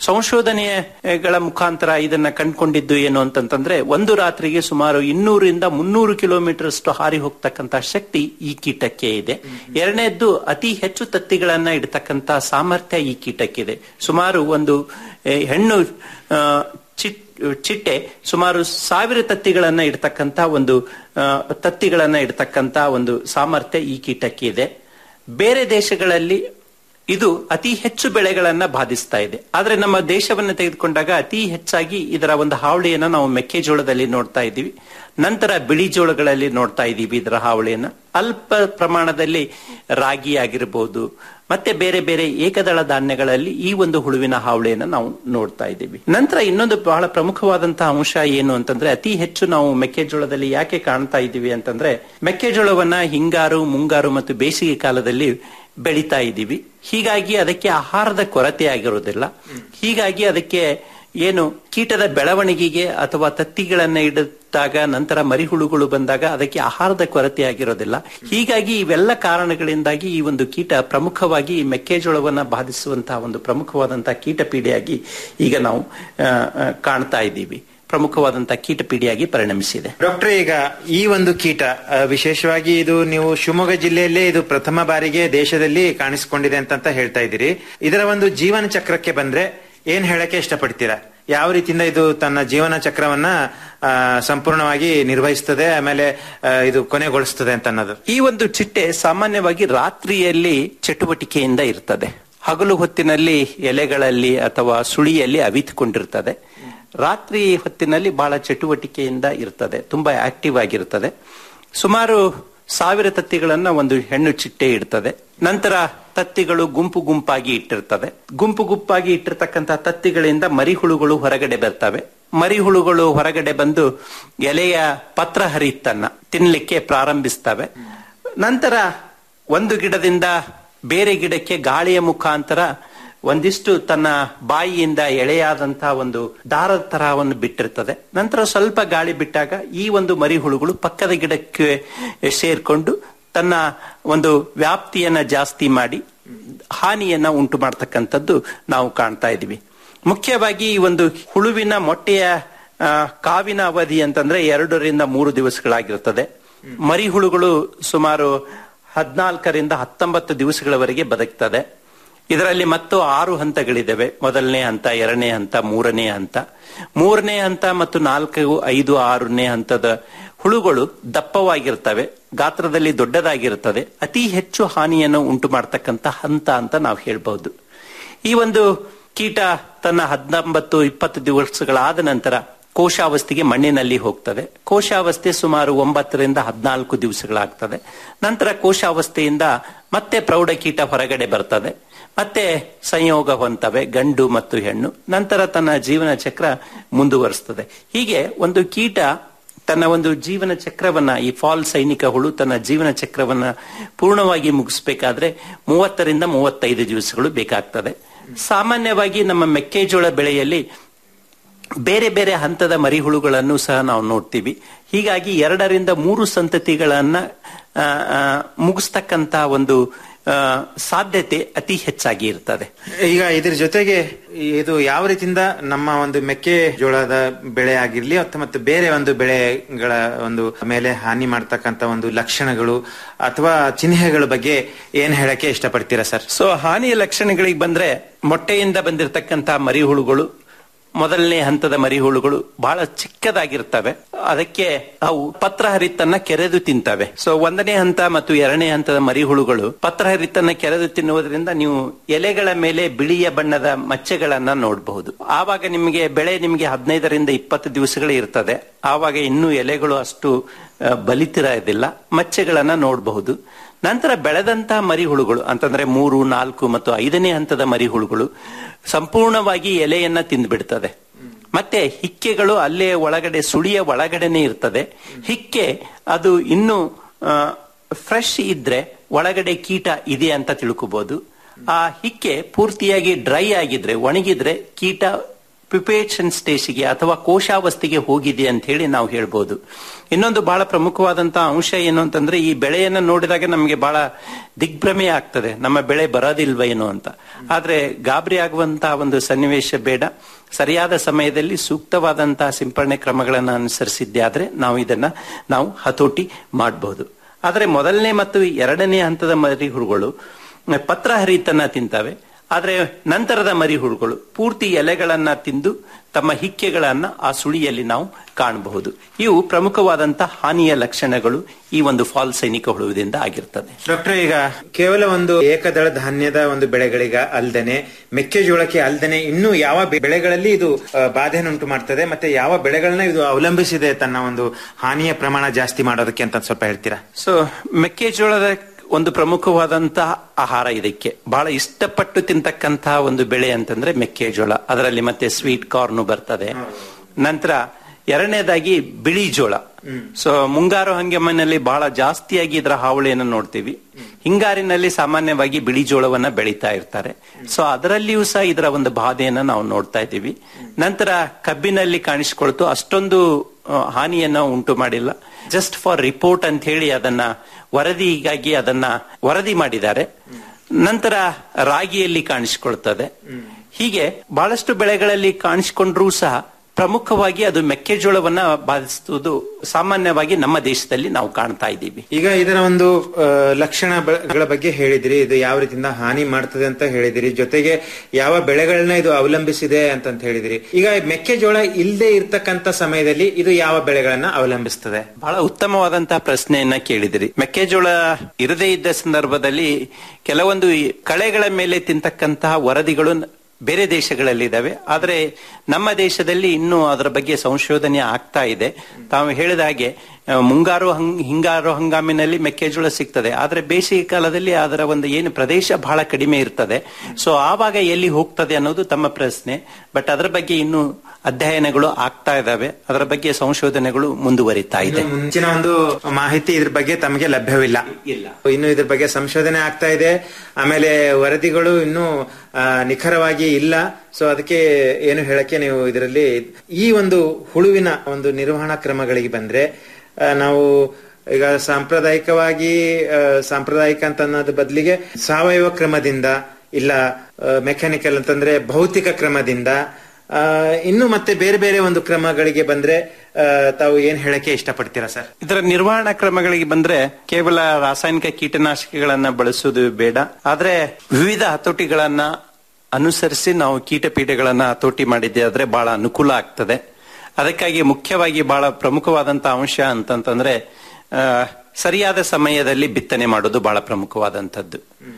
ಸಂಶೋಧನೆಗಳ ಮುಖಾಂತರ ಇದನ್ನ ಕಂಡುಕೊಂಡಿದ್ದು ಏನು ಅಂತಂತಂದ್ರೆ ಒಂದು ರಾತ್ರಿಗೆ ಸುಮಾರು ಇನ್ನೂರಿಂದ ಮುನ್ನೂರು ಕಿಲೋಮೀಟರ್ ಅಷ್ಟು ಹಾರಿ ಹೋಗ್ತಕ್ಕಂತ ಶಕ್ತಿ ಈ ಕೀಟಕ್ಕೆ ಇದೆ ಎರಡನೇದ್ದು ಅತಿ ಹೆಚ್ಚು ತತ್ತಿಗಳನ್ನ ಇಡ್ತಕ್ಕಂತ ಸಾಮರ್ಥ್ಯ ಈ ಕೀಟಕ್ಕಿದೆ ಸುಮಾರು ಒಂದು eh, ಹೆಣ್ಣು ಆ, ಚಿಟ್ ಚಿಟ್ಟೆ ಸುಮಾರು ಸಾವಿರ ತತ್ತಿಗಳನ್ನ ಇಡ್ತಕ್ಕಂತ ಒಂದು ಆ, ತತ್ತಿಗಳನ್ನ ಇಡ್ತಕ್ಕಂತ ಒಂದು ಸಾಮರ್ಥ್ಯ ಈ ಕೀಟಕ್ಕೆ ಇದೆ ಬೇರೆ ದೇಶಗಳಲ್ಲಿ ಇದು ಅತಿ ಹೆಚ್ಚು ಬೆಳೆಗಳನ್ನ ಬಾಧಿಸ್ತಾ ಇದೆ ಆದ್ರೆ ನಮ್ಮ ದೇಶವನ್ನ ತೆಗೆದುಕೊಂಡಾಗ ಅತಿ ಹೆಚ್ಚಾಗಿ ಇದರ ಒಂದು ಹಾವಳಿಯನ್ನ ನಾವು ಮೆಕ್ಕೆಜೋಳದಲ್ಲಿ ನೋಡ್ತಾ ಇದ್ದೀವಿ ನಂತರ ಬಿಳಿ ಜೋಳಗಳಲ್ಲಿ ನೋಡ್ತಾ ಇದ್ದೀವಿ ಇದರ ಹಾವಳಿಯನ್ನ ಅಲ್ಪ ಪ್ರಮಾಣದಲ್ಲಿ ರಾಗಿ ಆಗಿರಬಹುದು ಮತ್ತೆ ಬೇರೆ ಬೇರೆ ಏಕದಳ ಧಾನ್ಯಗಳಲ್ಲಿ ಈ ಒಂದು ಹುಳುವಿನ ಹಾವಳಿಯನ್ನ ನಾವು ನೋಡ್ತಾ ಇದ್ದೀವಿ ನಂತರ ಇನ್ನೊಂದು ಬಹಳ ಪ್ರಮುಖವಾದಂತಹ ಅಂಶ ಏನು ಅಂತಂದ್ರೆ ಅತಿ ಹೆಚ್ಚು ನಾವು ಮೆಕ್ಕೆಜೋಳದಲ್ಲಿ ಯಾಕೆ ಕಾಣ್ತಾ ಇದ್ದೀವಿ ಅಂತಂದ್ರೆ ಮೆಕ್ಕೆಜೋಳವನ್ನ ಹಿಂಗಾರು ಮುಂಗಾರು ಮತ್ತು ಬೇಸಿಗೆ ಕಾಲದಲ್ಲಿ ಬೆಳೀತಾ ಇದ್ದೀವಿ ಹೀಗಾಗಿ ಅದಕ್ಕೆ ಆಹಾರದ ಕೊರತೆ ಆಗಿರೋದಿಲ್ಲ ಹೀಗಾಗಿ ಅದಕ್ಕೆ ಏನು ಕೀಟದ ಬೆಳವಣಿಗೆಗೆ ಅಥವಾ ತತ್ತಿಗಳನ್ನ ಇಡುತ್ತಾಗ ನಂತರ ಮರಿಹುಳುಗಳು ಬಂದಾಗ ಅದಕ್ಕೆ ಆಹಾರದ ಕೊರತೆ ಆಗಿರೋದಿಲ್ಲ ಹೀಗಾಗಿ ಇವೆಲ್ಲ ಕಾರಣಗಳಿಂದಾಗಿ ಈ ಒಂದು ಕೀಟ ಪ್ರಮುಖವಾಗಿ ಈ ಮೆಕ್ಕೆಜೋಳವನ್ನ ಬಾಧಿಸುವಂತಹ ಒಂದು ಪ್ರಮುಖವಾದಂತಹ ಕೀಟ ಪೀಡೆಯಾಗಿ ಈಗ ನಾವು ಆ, ಆ, ಕಾಣ್ತಾ ಇದ್ದೀವಿ ಪ್ರಮುಖವಾದಂತಹ ಕೀಟ ಪೀಡೆಯಾಗಿ ಪರಿಣಮಿಸಿದೆ ಡಾಕ್ಟರ್ ಈಗ ಈ ಒಂದು ಕೀಟ ಆ, ವಿಶೇಷವಾಗಿ ಇದು ನೀವು ಶಿವಮೊಗ್ಗ ಜಿಲ್ಲೆಯಲ್ಲೇ ಇದು ಪ್ರಥಮ ಬಾರಿಗೆ ದೇಶದಲ್ಲಿ ಕಾಣಿಸಿಕೊಂಡಿದೆ ಅಂತ ಹೇಳ್ತಾ ಇದ್ದೀರಿ ಇದರ ಒಂದು ಜೀವನ ಚಕ್ರಕ್ಕೆ ಬಂದ್ರೆ ಏನ್ ಹೇಳಕ್ಕೆ ಇಷ್ಟಪಡ್ತೀರಾ ಯಾವ ರೀತಿಯಿಂದ ಇದು ತನ್ನ ಜೀವನ ಚಕ್ರವನ್ನ ಆ, ಸಂಪೂರ್ಣವಾಗಿ ನಿರ್ವಹಿಸ್ತದೆ ಆಮೇಲೆ ಆ, ಇದು ಕೊನೆಗೊಳಿಸ್ತದೆ ಅಂತ ಅನ್ನೋದು ಈ ಒಂದು ಚಿಟ್ಟೆ ಸಾಮಾನ್ಯವಾಗಿ ರಾತ್ರಿಯಲ್ಲಿ ಚಟುವಟಿಕೆಯಿಂದ ಇರ್ತದೆ ಹಗಲು ಹೊತ್ತಿನಲ್ಲಿ ಎಲೆಗಳಲ್ಲಿ ಅಥವಾ ಸುಳಿಯಲ್ಲಿ ಅವಿತುಕೊಂಡಿರ್ತದೆ ರಾತ್ರಿ ಹೊತ್ತಿನಲ್ಲಿ ಬಹಳ ಚಟುವಟಿಕೆಯಿಂದ ಇರ್ತದೆ ತುಂಬಾ ಆಕ್ಟಿವ್ ಆಗಿರ್ತದೆ ಸುಮಾರು ಸಾವಿರ ತತ್ತಿಗಳನ್ನ ಒಂದು ಹೆಣ್ಣು ಚಿಟ್ಟೆ ಇಡ್ತದೆ ನಂತರ ತತ್ತಿಗಳು ಗುಂಪು ಗುಂಪಾಗಿ ಇಟ್ಟಿರ್ತದೆ ಗುಂಪು ಗುಂಪಾಗಿ ಇಟ್ಟಿರ್ತಕ್ಕಂಥ ತತ್ತಿಗಳಿಂದ ಮರಿಹುಳುಗಳು ಹೊರಗಡೆ ಬರ್ತವೆ ಮರಿಹುಳುಗಳು ಹೊರಗಡೆ ಬಂದು ಎಲೆಯ ಪತ್ರ ಹರಿತನ್ನ ತಿನ್ಲಿಕ್ಕೆ ಪ್ರಾರಂಭಿಸ್ತವೆ ನಂತರ ಒಂದು ಗಿಡದಿಂದ ಬೇರೆ ಗಿಡಕ್ಕೆ ಗಾಳಿಯ ಮುಖಾಂತರ ಒಂದಿಷ್ಟು ತನ್ನ ಬಾಯಿಯಿಂದ ಎಳೆಯಾದಂತಹ ಒಂದು ದಾರದ ತರಹವನ್ನು ಬಿಟ್ಟಿರ್ತದೆ ನಂತರ ಸ್ವಲ್ಪ ಗಾಳಿ ಬಿಟ್ಟಾಗ ಈ ಒಂದು ಮರಿಹುಳುಗಳು ಪಕ್ಕದ ಗಿಡಕ್ಕೆ ಸೇರ್ಕೊಂಡು ತನ್ನ ಒಂದು ವ್ಯಾಪ್ತಿಯನ್ನ ಜಾಸ್ತಿ ಮಾಡಿ ಹಾನಿಯನ್ನ ಉಂಟು ಮಾಡ್ತಕ್ಕಂಥದ್ದು ನಾವು ಕಾಣ್ತಾ ಇದೀವಿ ಮುಖ್ಯವಾಗಿ ಈ ಒಂದು ಹುಳುವಿನ ಮೊಟ್ಟೆಯ ಆ, ಕಾವಿನ ಅವಧಿ ಅಂತಂದ್ರೆ ಎರಡರಿಂದ ಮೂರು ದಿವಸಗಳಾಗಿರ್ತದೆ ಮರಿಹುಳುಗಳು ಸುಮಾರು ಹದಿನಾಲ್ಕರಿಂದ ಹತ್ತೊಂಬತ್ತು ದಿವಸಗಳವರೆಗೆ ಬದುಕ್ತದೆ ಇದರಲ್ಲಿ ಮತ್ತು ಆರು ಹಂತಗಳಿದ್ದಾವೆ ಮೊದಲನೇ ಹಂತ ಎರಡನೇ ಹಂತ ಮೂರನೇ ಹಂತ ಮೂರನೇ ಹಂತ ಮತ್ತು ನಾಲ್ಕು ಐದು ಆರನೇ ಹಂತದ ಹುಳುಗಳು ದಪ್ಪವಾಗಿರ್ತವೆ ಗಾತ್ರದಲ್ಲಿ ದೊಡ್ಡದಾಗಿರುತ್ತದೆ ಅತಿ ಹೆಚ್ಚು ಹಾನಿಯನ್ನು ಉಂಟು ಮಾಡ್ತಕ್ಕಂಥ ಹಂತ ಅಂತ ನಾವು ಹೇಳ್ಬಹುದು ಈ ಒಂದು ಕೀಟ ತನ್ನ ಹದಿನೊಂಬತ್ತು ಇಪ್ಪತ್ತು ದಿವಸಗಳಾದ ನಂತರ ಕೋಶಾವಸ್ಥೆಗೆ ಮಣ್ಣಿನಲ್ಲಿ ಹೋಗ್ತದೆ ಕೋಶಾವಸ್ಥೆ ಸುಮಾರು ಒಂಬತ್ತರಿಂದ ಹದಿನಾಲ್ಕು ದಿವಸಗಳಾಗ್ತದೆ ನಂತರ ಕೋಶಾವಸ್ಥೆಯಿಂದ ಮತ್ತೆ ಪ್ರೌಢಕೀಟ ಹೊರಗಡೆ ಬರ್ತದೆ ಮತ್ತೆ ಸಂಯೋಗ ಹೊಂತವೆ ಗಂಡು ಮತ್ತು ಹೆಣ್ಣು ನಂತರ ತನ್ನ ಜೀವನ ಚಕ್ರ ಮುಂದುವರಿಸ್ತದೆ ಹೀಗೆ ಒಂದು ಕೀಟ ತನ್ನ ಒಂದು ಜೀವನ ಚಕ್ರವನ್ನ ಈ ಫಾಲ್ ಸೈನಿಕ ಹುಳು ತನ್ನ ಜೀವನ ಚಕ್ರವನ್ನ ಪೂರ್ಣವಾಗಿ ಮುಗಿಸ್ಬೇಕಾದ್ರೆ ಮೂವತ್ತರಿಂದ ಮೂವತ್ತೈದು ದಿವಸಗಳು ಬೇಕಾಗ್ತದೆ ಸಾಮಾನ್ಯವಾಗಿ ನಮ್ಮ ಮೆಕ್ಕೆಜೋಳ ಬೆಳೆಯಲ್ಲಿ ಬೇರೆ ಬೇರೆ ಹಂತದ ಮರಿಹುಳುಗಳನ್ನು ಸಹ ನಾವು ನೋಡ್ತೀವಿ ಹೀಗಾಗಿ ಎರಡರಿಂದ ಮೂರು ಸಂತತಿಗಳನ್ನ ಆ, ಆ, ಮುಗಿಸ್ತಕ್ಕಂತ ಒಂದು ಆ, ಸಾಧ್ಯತೆ ಅತಿ ಹೆಚ್ಚಾಗಿ ಇರ್ತದೆ ಈಗ ಇದ್ರ ಜೊತೆಗೆ ಇದು ಯಾವ ರೀತಿಯಿಂದ ನಮ್ಮ ಒಂದು ಮೆಕ್ಕೆಜೋಳದ ಬೆಳೆ ಆಗಿರ್ಲಿ ಅಥವಾ ಮತ್ತೆ ಬೇರೆ ಒಂದು ಬೆಳೆಗಳ ಒಂದು ಮೇಲೆ ಹಾನಿ ಮಾಡ್ತಕ್ಕಂತ ಒಂದು ಲಕ್ಷಣಗಳು ಅಥವಾ ಚಿಹ್ನೆಗಳ ಬಗ್ಗೆ ಏನ್ ಹೇಳಕ್ಕೆ ಇಷ್ಟಪಡ್ತೀರಾ ಸರ್ ಸೊ ಹಾನಿಯ ಲಕ್ಷಣಗಳಿಗೆ ಬಂದ್ರೆ ಮೊಟ್ಟೆಯಿಂದ ಬಂದಿರತಕ್ಕಂತ ಮರಿಹುಳುಗಳು ಮೊದಲನೇ ಹಂತದ ಮರಿಹುಳುಗಳು ಬಹಳ ಚಿಕ್ಕದಾಗಿರ್ತವೆ ಅದಕ್ಕೆ ಅವು ಪತ್ರಹರಿತನ್ನ ಕೆರೆದು ತಿಂತವೆ ಸೊ ಒಂದನೇ ಹಂತ ಮತ್ತು ಎರಡನೇ ಹಂತದ ಮರಿಹುಳುಗಳು ಪತ್ರಹರಿತನ್ನ ಕೆರೆದು ತಿನ್ನುವುದರಿಂದ ನೀವು ಎಲೆಗಳ ಮೇಲೆ ಬಿಳಿಯ ಬಣ್ಣದ ಮಚ್ಚೆಗಳನ್ನ ನೋಡಬಹುದು ಆವಾಗ ನಿಮಗೆ ಬೆಳೆ ನಿಮಗೆ ಹದಿನೈದರಿಂದ ಇಪ್ಪತ್ತು ದಿವಸಗಳು ಇರ್ತದೆ ಆವಾಗ ಇನ್ನೂ ಎಲೆಗಳು ಅಷ್ಟು ಆ, ಬಲಿತಿರೋದಿಲ್ಲ ಮಚ್ಚೆಗಳನ್ನ ನೋಡಬಹುದು ನಂತರ ಬೆಳೆದಂತಹ ಮರಿಹುಳುಗಳು ಅಂತಂದ್ರೆ ಮೂರು ನಾಲ್ಕು ಮತ್ತು ಐದನೇ ಹಂತದ ಮರಿಹುಳುಗಳು ಸಂಪೂರ್ಣವಾಗಿ ಎಲೆಯನ್ನ ತಿಂದ್ಬಿಡ್ತದೆ ಮತ್ತೆ ಹಿಕ್ಕೆಗಳು ಅಲ್ಲೇ ಒಳಗಡೆ ಸುಳಿಯ ಒಳಗಡೆನೆ ಇರ್ತದೆ ಹಿಕ್ಕೆ ಅದು ಇನ್ನು ಫ್ರೆಶ್ ಇದ್ರೆ ಒಳಗಡೆ ಕೀಟ ಇದೆ ಅಂತ ತಿಳ್ಕೊಬಹುದು ಆ ಹಿಕ್ಕೆ ಪೂರ್ತಿಯಾಗಿ ಡ್ರೈ ಆಗಿದ್ರೆ ಒಣಗಿದ್ರೆ ಕೀಟ ಪ್ರಿಪೇಷನ್ ಸ್ಟೇಜ್ಗೆ ಅಥವಾ ಕೋಶಾವಸ್ಥೆಗೆ ಹೋಗಿದೆ ಅಂತ ಹೇಳಿ ನಾವು ಹೇಳ್ಬೋದು ಇನ್ನೊಂದು ಬಹಳ ಪ್ರಮುಖವಾದಂತಹ ಅಂಶ ಏನು ಅಂತಂದ್ರೆ ಈ ಬೆಳೆಯನ್ನ ನೋಡಿದಾಗ ನಮಗೆ ಬಹಳ ದಿಗ್ಭ್ರಮೆ ಆಗ್ತದೆ ನಮ್ಮ ಬೆಳೆ ಬರೋದಿಲ್ವೇನೋ ಅಂತ ಆದ್ರೆ ಗಾಬರಿ ಆಗುವಂತಹ ಒಂದು ಸನ್ನಿವೇಶ ಬೇಡ ಸರಿಯಾದ ಸಮಯದಲ್ಲಿ ಸೂಕ್ತವಾದಂತಹ ಸಿಂಪರಣೆ ಕ್ರಮಗಳನ್ನು ಅನುಸರಿಸಿದ್ದೆ ಆದ್ರೆ ನಾವು ಇದನ್ನ ನಾವು ಹತೋಟಿ ಮಾಡಬಹುದು ಆದ್ರೆ ಮೊದಲನೇ ಮತ್ತು ಎರಡನೇ ಹಂತದ ಮರಿ ಹುಳುಗಳು ಪತ್ರ ಹರಿತನ್ನ ತಿಂತವೆ ಆದ್ರೆ ನಂತರದ ಮರಿ ಹುಳುಗಳು ಪೂರ್ತಿ ಎಲೆಗಳನ್ನ ತಿಂದು ತಮ್ಮ ಹಿಕ್ಕೆಗಳನ್ನ ಆ ಸುಳಿಯಲ್ಲಿ ನಾವು ಕಾಣಬಹುದು ಇವು ಪ್ರಮುಖವಾದಂತಹ ಹಾನಿಯ ಲಕ್ಷಣಗಳು ಈ ಒಂದು ಫಾಲ್ ಸೈನಿಕ ಹುಳುವಿನಿಂದ ಆಗಿರ್ತದೆ ಡಾಕ್ಟರ್ ಈಗ ಕೇವಲ ಒಂದು ಏಕದಳ ಧಾನ್ಯದ ಒಂದು ಬೆಳೆಗಳಿಗೆ ಅಲ್ದೇನೆ ಮೆಕ್ಕೆಜೋಳಕ್ಕೆ ಅಲ್ದೇನೆ ಇನ್ನು ಯಾವ ಬೆ- ಬೆಳೆಗಳಲ್ಲಿ ಇದು ಆ, ಬಾಧೆಯನ್ನುಂಟು ಮಾಡ್ತದೆ ಮತ್ತೆ ಯಾವ ಬೆಳೆಗಳನ್ನ ಇದು ಅವಲಂಬಿಸಿದೆ ತನ್ನ ಒಂದು ಹಾನಿಯ ಪ್ರಮಾಣ ಜಾಸ್ತಿ ಮಾಡೋದಕ್ಕೆ ಅಂತ ಸ್ವಲ್ಪ ಹೇಳ್ತೀರಾ ಸೊ ಮೆಕ್ಕೆಜೋಳದ ಒಂದು ಪ್ರಮುಖವಾದಂತಹ ಆಹಾರ ಇದಕ್ಕೆ ಬಹಳ ಇಷ್ಟಪಟ್ಟು ತಿಂತಕ್ಕಂತಹ ಒಂದು ಬೆಳೆ ಅಂತಂದ್ರೆ ಮೆಕ್ಕೆಜೋಳ ಅದರಲ್ಲಿ ಮತ್ತೆ ಸ್ವೀಟ್ ಕಾರ್ನ್ ಬರ್ತದೆ ನಂತರ ಎರಡನೇದಾಗಿ ಬಿಳಿ ಜೋಳ ಸೊ ಮುಂಗಾರು ಹಂಗಾಮಿನಲ್ಲಿ ಬಹಳ ಜಾಸ್ತಿಯಾಗಿ ಇದರ ಹಾವಳಿಯನ್ನು ನೋಡ್ತೀವಿ ಹಿಂಗಾರಿನಲ್ಲಿ ಸಾಮಾನ್ಯವಾಗಿ ಬಿಳಿ ಜೋಳವನ್ನ ಬೆಳೀತಾ ಇರ್ತಾರೆ ಸೊ ಅದರಲ್ಲಿಯೂ ಸಹ ಇದರ ಒಂದು ಬಾಧೆಯನ್ನ ನಾವು ನೋಡ್ತಾ ಇದ್ದೀವಿ ನಂತರ ಕಬ್ಬಿನಲ್ಲಿ ಕಾಣಿಸಿಕೊಳ್ತು ಅಷ್ಟೊಂದು ಆ, ಹಾನಿಯನ್ನ ಉಂಟು ಮಾಡಿಲ್ಲ ಜಸ್ಟ್ ಫಾರ್ ರಿಪೋರ್ಟ್ ಅಂತ ಹೇಳಿ ಅದನ್ನ ವರದಿಗಾಗಿ ಅದನ್ನ ವರದಿ ಮಾಡಿದ್ದಾರೆ ನಂತರ ರಾಗಿಯಲ್ಲಿ ಕಾಣಿಸಿಕೊಳ್ತದೆ ಹೀಗೆ ಬಹಳಷ್ಟು ಬೆಳೆಗಳಲ್ಲಿ ಕಾಣಿಸಿಕೊಂಡ್ರೂ ಸಹ ಪ್ರಮುಖವಾಗಿ ಅದು ಮೆಕ್ಕೆಜೋಳವನ್ನ ಬಾಧಿಸುವುದು ಸಾಮಾನ್ಯವಾಗಿ ನಮ್ಮ ದೇಶದಲ್ಲಿ ನಾವು ಕಾಣ್ತಾ ಇದ್ದೀವಿ ಈಗ ಇದರ ಒಂದು ಆ, ಲಕ್ಷಣಗಳ ಬಗ್ಗೆ ಹೇಳಿದಿರಿ ಇದು ಯಾವ ರೀತಿಯಿಂದ ಹಾನಿ ಮಾಡ್ತದೆ ಅಂತ ಹೇಳಿದಿರಿ ಜೊತೆಗೆ ಯಾವ ಬೆಳೆಗಳನ್ನ ಇದು ಅವಲಂಬಿಸಿದೆ ಅಂತಂತ ಹೇಳಿದಿರಿ ಈಗ ಮೆಕ್ಕೆಜೋಳ ಇಲ್ಲದೆ ಇರ್ತಕ್ಕಂತ ಸಮಯದಲ್ಲಿ ಇದು ಯಾವ ಬೆಳೆಗಳನ್ನ ಅವಲಂಬಿಸ್ತದೆ ಬಹಳ ಉತ್ತಮವಾದಂತಹ ಪ್ರಶ್ನೆಯನ್ನ ಕೇಳಿದಿರಿ ಮೆಕ್ಕೆಜೋಳ ಇರದೇ ಇದ್ದ ಸಂದರ್ಭದಲ್ಲಿ ಕೆಲವೊಂದು ಈ ಕಳೆಗಳ ಮೇಲೆ ತಿಂತಕ್ಕಂತಹ ವರದಿಗಳು ನ- ಬೇರೆ ದೇಶಗಳಲ್ಲಿ ಇದಾವೆ ಆದ್ರೆ ನಮ್ಮ ದೇಶದಲ್ಲಿ ಇನ್ನೂ ಅದರ ಬಗ್ಗೆ ಸಂಶೋಧನೆ ಆಗ್ತಾ ಇದೆ ತಾವು ಹೇಳಿದ ಹಾಗೆ ಆ, ಮುಂಗಾರು ಹಂಗ್ ಹಿಂಗಾರು ಹಂಗಾಮಿನಲ್ಲಿ ಮೆಕ್ಕೆಜೋಳ ಸಿಗ್ತದೆ ಆದ್ರೆ ಬೇಸಿಗೆ ಕಾಲದಲ್ಲಿ ಅದರ ಒಂದು ಏನು ಪ್ರದೇಶ ಬಹಳ ಕಡಿಮೆ ಇರ್ತದೆ ಸೊ ಆವಾಗ ಎಲ್ಲಿ ಹೋಗ್ತದೆ ಅನ್ನೋದು ತಮ್ಮ ಪ್ರಶ್ನೆ ಬಟ್ ಅದರ ಬಗ್ಗೆ ಇನ್ನು ಅಧ್ಯಯನಗಳು ಆಗ್ತಾ ಇದಾವೆ ಅದರ ಬಗ್ಗೆ ಸಂಶೋಧನೆಗಳು ಮುಂದುವರಿತಾ ಇದೆ ಇನ್ನು ಮುಂಚಿನ ಒಂದು ಮಾಹಿತಿ ಇದ್ರ ಬಗ್ಗೆ ತಮಗೆ ಲಭ್ಯವಿಲ್ಲ ಇಲ್ಲ ಇನ್ನು ಇದ್ರ ಬಗ್ಗೆ ಸಂಶೋಧನೆ ಆಗ್ತಾ ಇದೆ ಆಮೇಲೆ ವರದಿಗಳು ಇನ್ನೂ ಆ, ನಿಖರವಾಗಿ ಇಲ್ಲ ಸೊ ಅದಕ್ಕೆ ಏನು ಹೇಳಕ್ಕೆ ನೀವು ಇದರಲ್ಲಿ ಈ ಒಂದು ಹುಳುವಿನ ಒಂದು ನಿರ್ವಹಣಾ ಕ್ರಮಗಳಿಗೆ ಬಂದ್ರೆ ಆ, ನಾವು ಈಗ ಸಾಂಪ್ರದಾಯಿಕವಾಗಿ ಆ, ಸಾಂಪ್ರದಾಯಿಕ ಅಂತ ಅನ್ನೋದ್ರ ಬದಲಿಗೆ ಸಾವಯವ ಕ್ರಮದಿಂದ ಇಲ್ಲ ಮೆಕ್ಯಾನಿಕಲ್ ಅಂತಂದ್ರೆ ಭೌತಿಕ ಕ್ರಮದಿಂದ ಆ, ಇನ್ನು ಮತ್ತೆ ಬೇರೆ ಬೇರೆ ಒಂದು ಕ್ರಮಗಳಿಗೆ ಬಂದ್ರೆ ಆ, ತಾವು ಏನ್ ಹೇಳಕ್ಕೆ ಇಷ್ಟಪಡ್ತೀರಾ ಸರ್ ಇದರ ನಿರ್ವಹಣಾ ಕ್ರಮಗಳಿಗೆ ಬಂದ್ರೆ ಕೇವಲ ರಾಸಾಯನಿಕ ಕೀಟನಾಶಕಗಳನ್ನ ಬಳಸುವುದು ಬೇಡ ಆದ್ರೆ ವಿವಿಧ ಹತೋಟಿಗಳನ್ನ ಅನುಸರಿಸಿ ನಾವು ಕೀಟಪೀಡೆಗಳನ್ನ ಹತೋಟಿ ಮಾಡಿದ್ದೆ ಆದ್ರೆ ಬಹಳ ಅನುಕೂಲ ಆಗ್ತದೆ ಅದಕ್ಕಾಗಿ ಮುಖ್ಯವಾಗಿ ಬಹಳ ಪ್ರಮುಖವಾದಂತಹ ಅಂಶ ಅಂತಂತಂದ್ರೆ ಆ, ಸರಿಯಾದ ಸಮಯದಲ್ಲಿ ಬಿತ್ತನೆ ಮಾಡೋದು ಬಹಳ ಪ್ರಮುಖವಾದಂತದ್ದು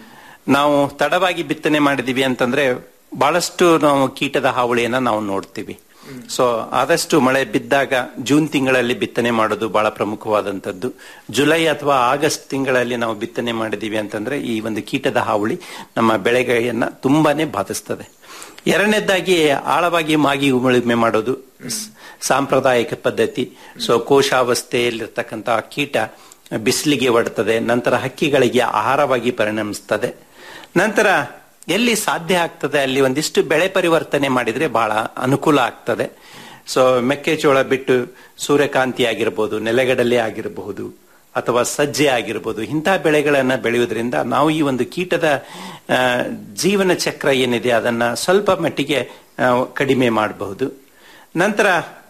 ನಾವು ತಡವಾಗಿ ಬಿತ್ತನೆ ಮಾಡಿದೀವಿ ಅಂತಂದ್ರೆ ಬಹಳಷ್ಟು ನಾವು ಕೀಟದ ಹಾವಳಿಯನ್ನ ನಾವು ನೋಡ್ತೀವಿ ಸೊ ಆದಷ್ಟು ಮಳೆ ಬಿದ್ದಾಗ ಜೂನ್ ತಿಂಗಳಲ್ಲಿ ಬಿತ್ತನೆ ಮಾಡೋದು ಬಹಳ ಪ್ರಮುಖವಾದಂತದ್ದು ಜುಲೈ ಅಥವಾ ಆಗಸ್ಟ್ ತಿಂಗಳಲ್ಲಿ ನಾವು ಬಿತ್ತನೆ ಮಾಡಿದೀವಿ ಅಂತಂದ್ರೆ ಈ ಒಂದು ಕೀಟದ ಹಾವಳಿ ನಮ್ಮ ಬೆಳೆಗಳನ್ನ ತುಂಬಾನೇ ಬಾಧಿಸ್ತದೆ ಎರಡನೇದಾಗಿ ಆಳವಾಗಿ ಮಾಗಿ ಉಳುಮೆ ಮಾಡೋದು ಸ್- ಸಾಂಪ್ರದಾಯಿಕ ಪದ್ಧತಿ ಸೊ ಕೋಶಾವಸ್ಥೆಯಲ್ಲಿರ್ತಕ್ಕಂತಹ ಕೀಟ ಬಿಸಿಲಿಗೆ ಒಡ್ತದೆ ನಂತರ ಹಕ್ಕಿಗಳಿಗೆ ಆಹಾರವಾಗಿ ಪರಿಣಮಿಸ್ತದೆ ನಂತರ ಎಲ್ಲಿ ಸಾಧ್ಯ ಆಗ್ತದೆ ಅಲ್ಲಿ ಒಂದಿಷ್ಟು ಬೆಳೆ ಪರಿವರ್ತನೆ ಮಾಡಿದ್ರೆ ಬಹಳ ಅನುಕೂಲ ಆಗ್ತದೆ ಸೊ ಮೆಕ್ಕೆಜೋಳ ಬಿಟ್ಟು ಸೂರ್ಯಕಾಂತಿ ಆಗಿರ್ಬೋದು ನೆಲಗಡಲೆ ಆಗಿರಬಹುದು ಅಥವಾ ಸಜ್ಜೆ ಆಗಿರ್ಬೋದು ಇಂತಹ ಬೆಳೆಗಳನ್ನ ಬೆಳೆಯುವುದರಿಂದ ನಾವು ಈ ಒಂದು ಕೀಟದ ಆ, ಜೀವನ ಚಕ್ರ ಏನಿದೆ ಅದನ್ನ ಸ್ವಲ್ಪ ಮಟ್ಟಿಗೆ ಆ, ಕಡಿಮೆ ಮಾಡಬಹುದು ನಂತರ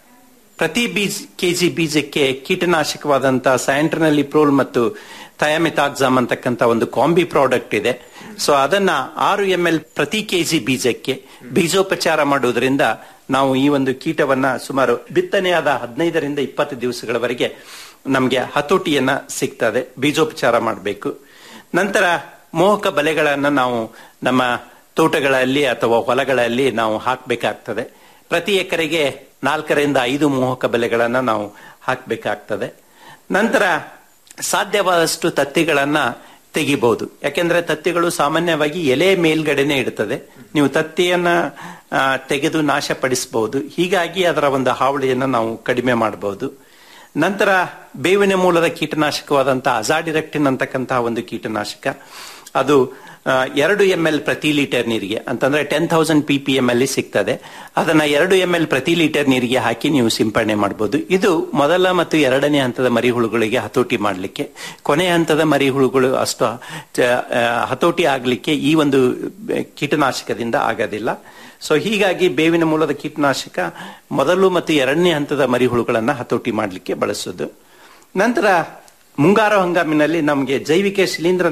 ಪ್ರತಿ ಬೀಜ ಕೆಜಿ ಬೀಜಕ್ಕೆ ಕೀಟನಾಶಕವಾದಂತಹ ಸ್ಯಾಂಟ್ರನಲ್ಲಿ ಪ್ರೋಲ್ ಮತ್ತು ಥಯಾಮಿತಾಕ್ಸಾಮ್ ಅಂತಕ್ಕಂಥ ಒಂದು ಕಾಂಬಿ ಪ್ರಾಡಕ್ಟ್ ಇದೆ ಸೊ ಅದನ್ನ ಆರು ಎಂ ಎಲ್ ಪ್ರತಿ ಕೆಜಿ ಬೀಜಕ್ಕೆ ಬೀಜೋಪಚಾರ ಮಾಡುವುದರಿಂದ ನಾವು ಈ ಒಂದು ಕೀಟವನ್ನ ಸುಮಾರು ಬಿತ್ತನೆಯಾದ ಹದಿನೈದರಿಂದ ಇಪ್ಪತ್ತು ದಿವಸಗಳವರೆಗೆ ನಮಗೆ ಹತೋಟಿಯನ್ನ ಸಿಗ್ತದೆ ಬೀಜೋಪಚಾರ ಮಾಡಬೇಕು ನಂತರ ಮೋಹಕ ಬಲೆಗಳನ್ನ ನಾವು ನಮ್ಮ ತೋಟಗಳಲ್ಲಿ ಅಥವಾ ಹೊಲಗಳಲ್ಲಿ ನಾವು ಹಾಕಬೇಕಾಗ್ತದೆ ಪ್ರತಿ ಎಕರೆಗೆ ನಾಲ್ಕರಿಂದ ಐದು ಮೋಹಕ ಬಲೆಗಳನ್ನ ನಾವು ಹಾಕಬೇಕಾಗ್ತದೆ ನಂತರ ಸಾಧ್ಯವಾದಷ್ಟು ತತ್ತಿಗಳನ್ನ ತೆಗಿಬಹುದು ಯಾಕೆಂದ್ರೆ ತತ್ತಿಗಳು ಸಾಮಾನ್ಯವಾಗಿ ಎಲೆ ಮೇಲ್ಗಡೆನೆ ಇಡುತ್ತದೆ ನೀವು ತತ್ತಿಯನ್ನ ಆ, ತೆಗೆದು ನಾಶಪಡಿಸಬಹುದು ಹೀಗಾಗಿ ಅದರ ಒಂದು ಹಾವಳಿಯನ್ನ ನಾವು ಕಡಿಮೆ ಮಾಡಬಹುದು ನಂತರ ಬೇವಿನ ಮೂಲದ ಕೀಟನಾಶಕವಾದಂತಹ ಅಜಾಡಿರೆಕ್ಟಿನ್ ಅಂತಕ್ಕಂತಹ ಒಂದು ಕೀಟನಾಶಕ ಅದು ಆ, ಎರಡು ಎಂ ಎಲ್ ಪ್ರತಿ ಲೀಟರ್ ನೀರಿಗೆ ಅಂತಂದ್ರೆ ten thousand P P M ಅಲ್ಲಿ ಸಿಗ್ತದೆ ಅದನ್ನ ಎರಡು ಎಂ ಎಲ್ ಪ್ರತಿ ಲೀಟರ್ ನೀರಿಗೆ ಹಾಕಿ ನೀವು ಸಿಂಪಡಣೆ ಮಾಡಬಹುದು ಇದು ಮೊದಲ ಮತ್ತು ಎರಡನೇ ಹಂತದ ಮರಿಹುಳುಗಳಿಗೆ ಹತೋಟಿ ಮಾಡಲಿಕ್ಕೆ ಕೊನೆಯ ಹಂತದ ಮರಿಹುಳುಗಳು ಅಷ್ಟು ಚ- ಆ, ಹತೋಟಿ ಆಗಲಿಕ್ಕೆ ಈ ಒಂದು ಆ, ಕೀಟನಾಶಕದಿಂದ ಆಗೋದಿಲ್ಲ ಸೊ ಹೀಗಾಗಿ ಬೇವಿನ ಮೂಲದ ಕೀಟನಾಶಕ ಮೊದಲು ಮತ್ತು ಎರಡನೇ ಹಂತದ ಮರಿಹುಳುಗಳನ್ನ ಹತೋಟಿ ಮಾಡಲಿಕ್ಕೆ ಬಳಸೋದು ನಂತರ ಮುಂಗಾರು ಹಂಗಾಮಿನಲ್ಲಿ ನಮಗೆ ಜೈವಿಕ ಶಿಲೀಂಧ್ರ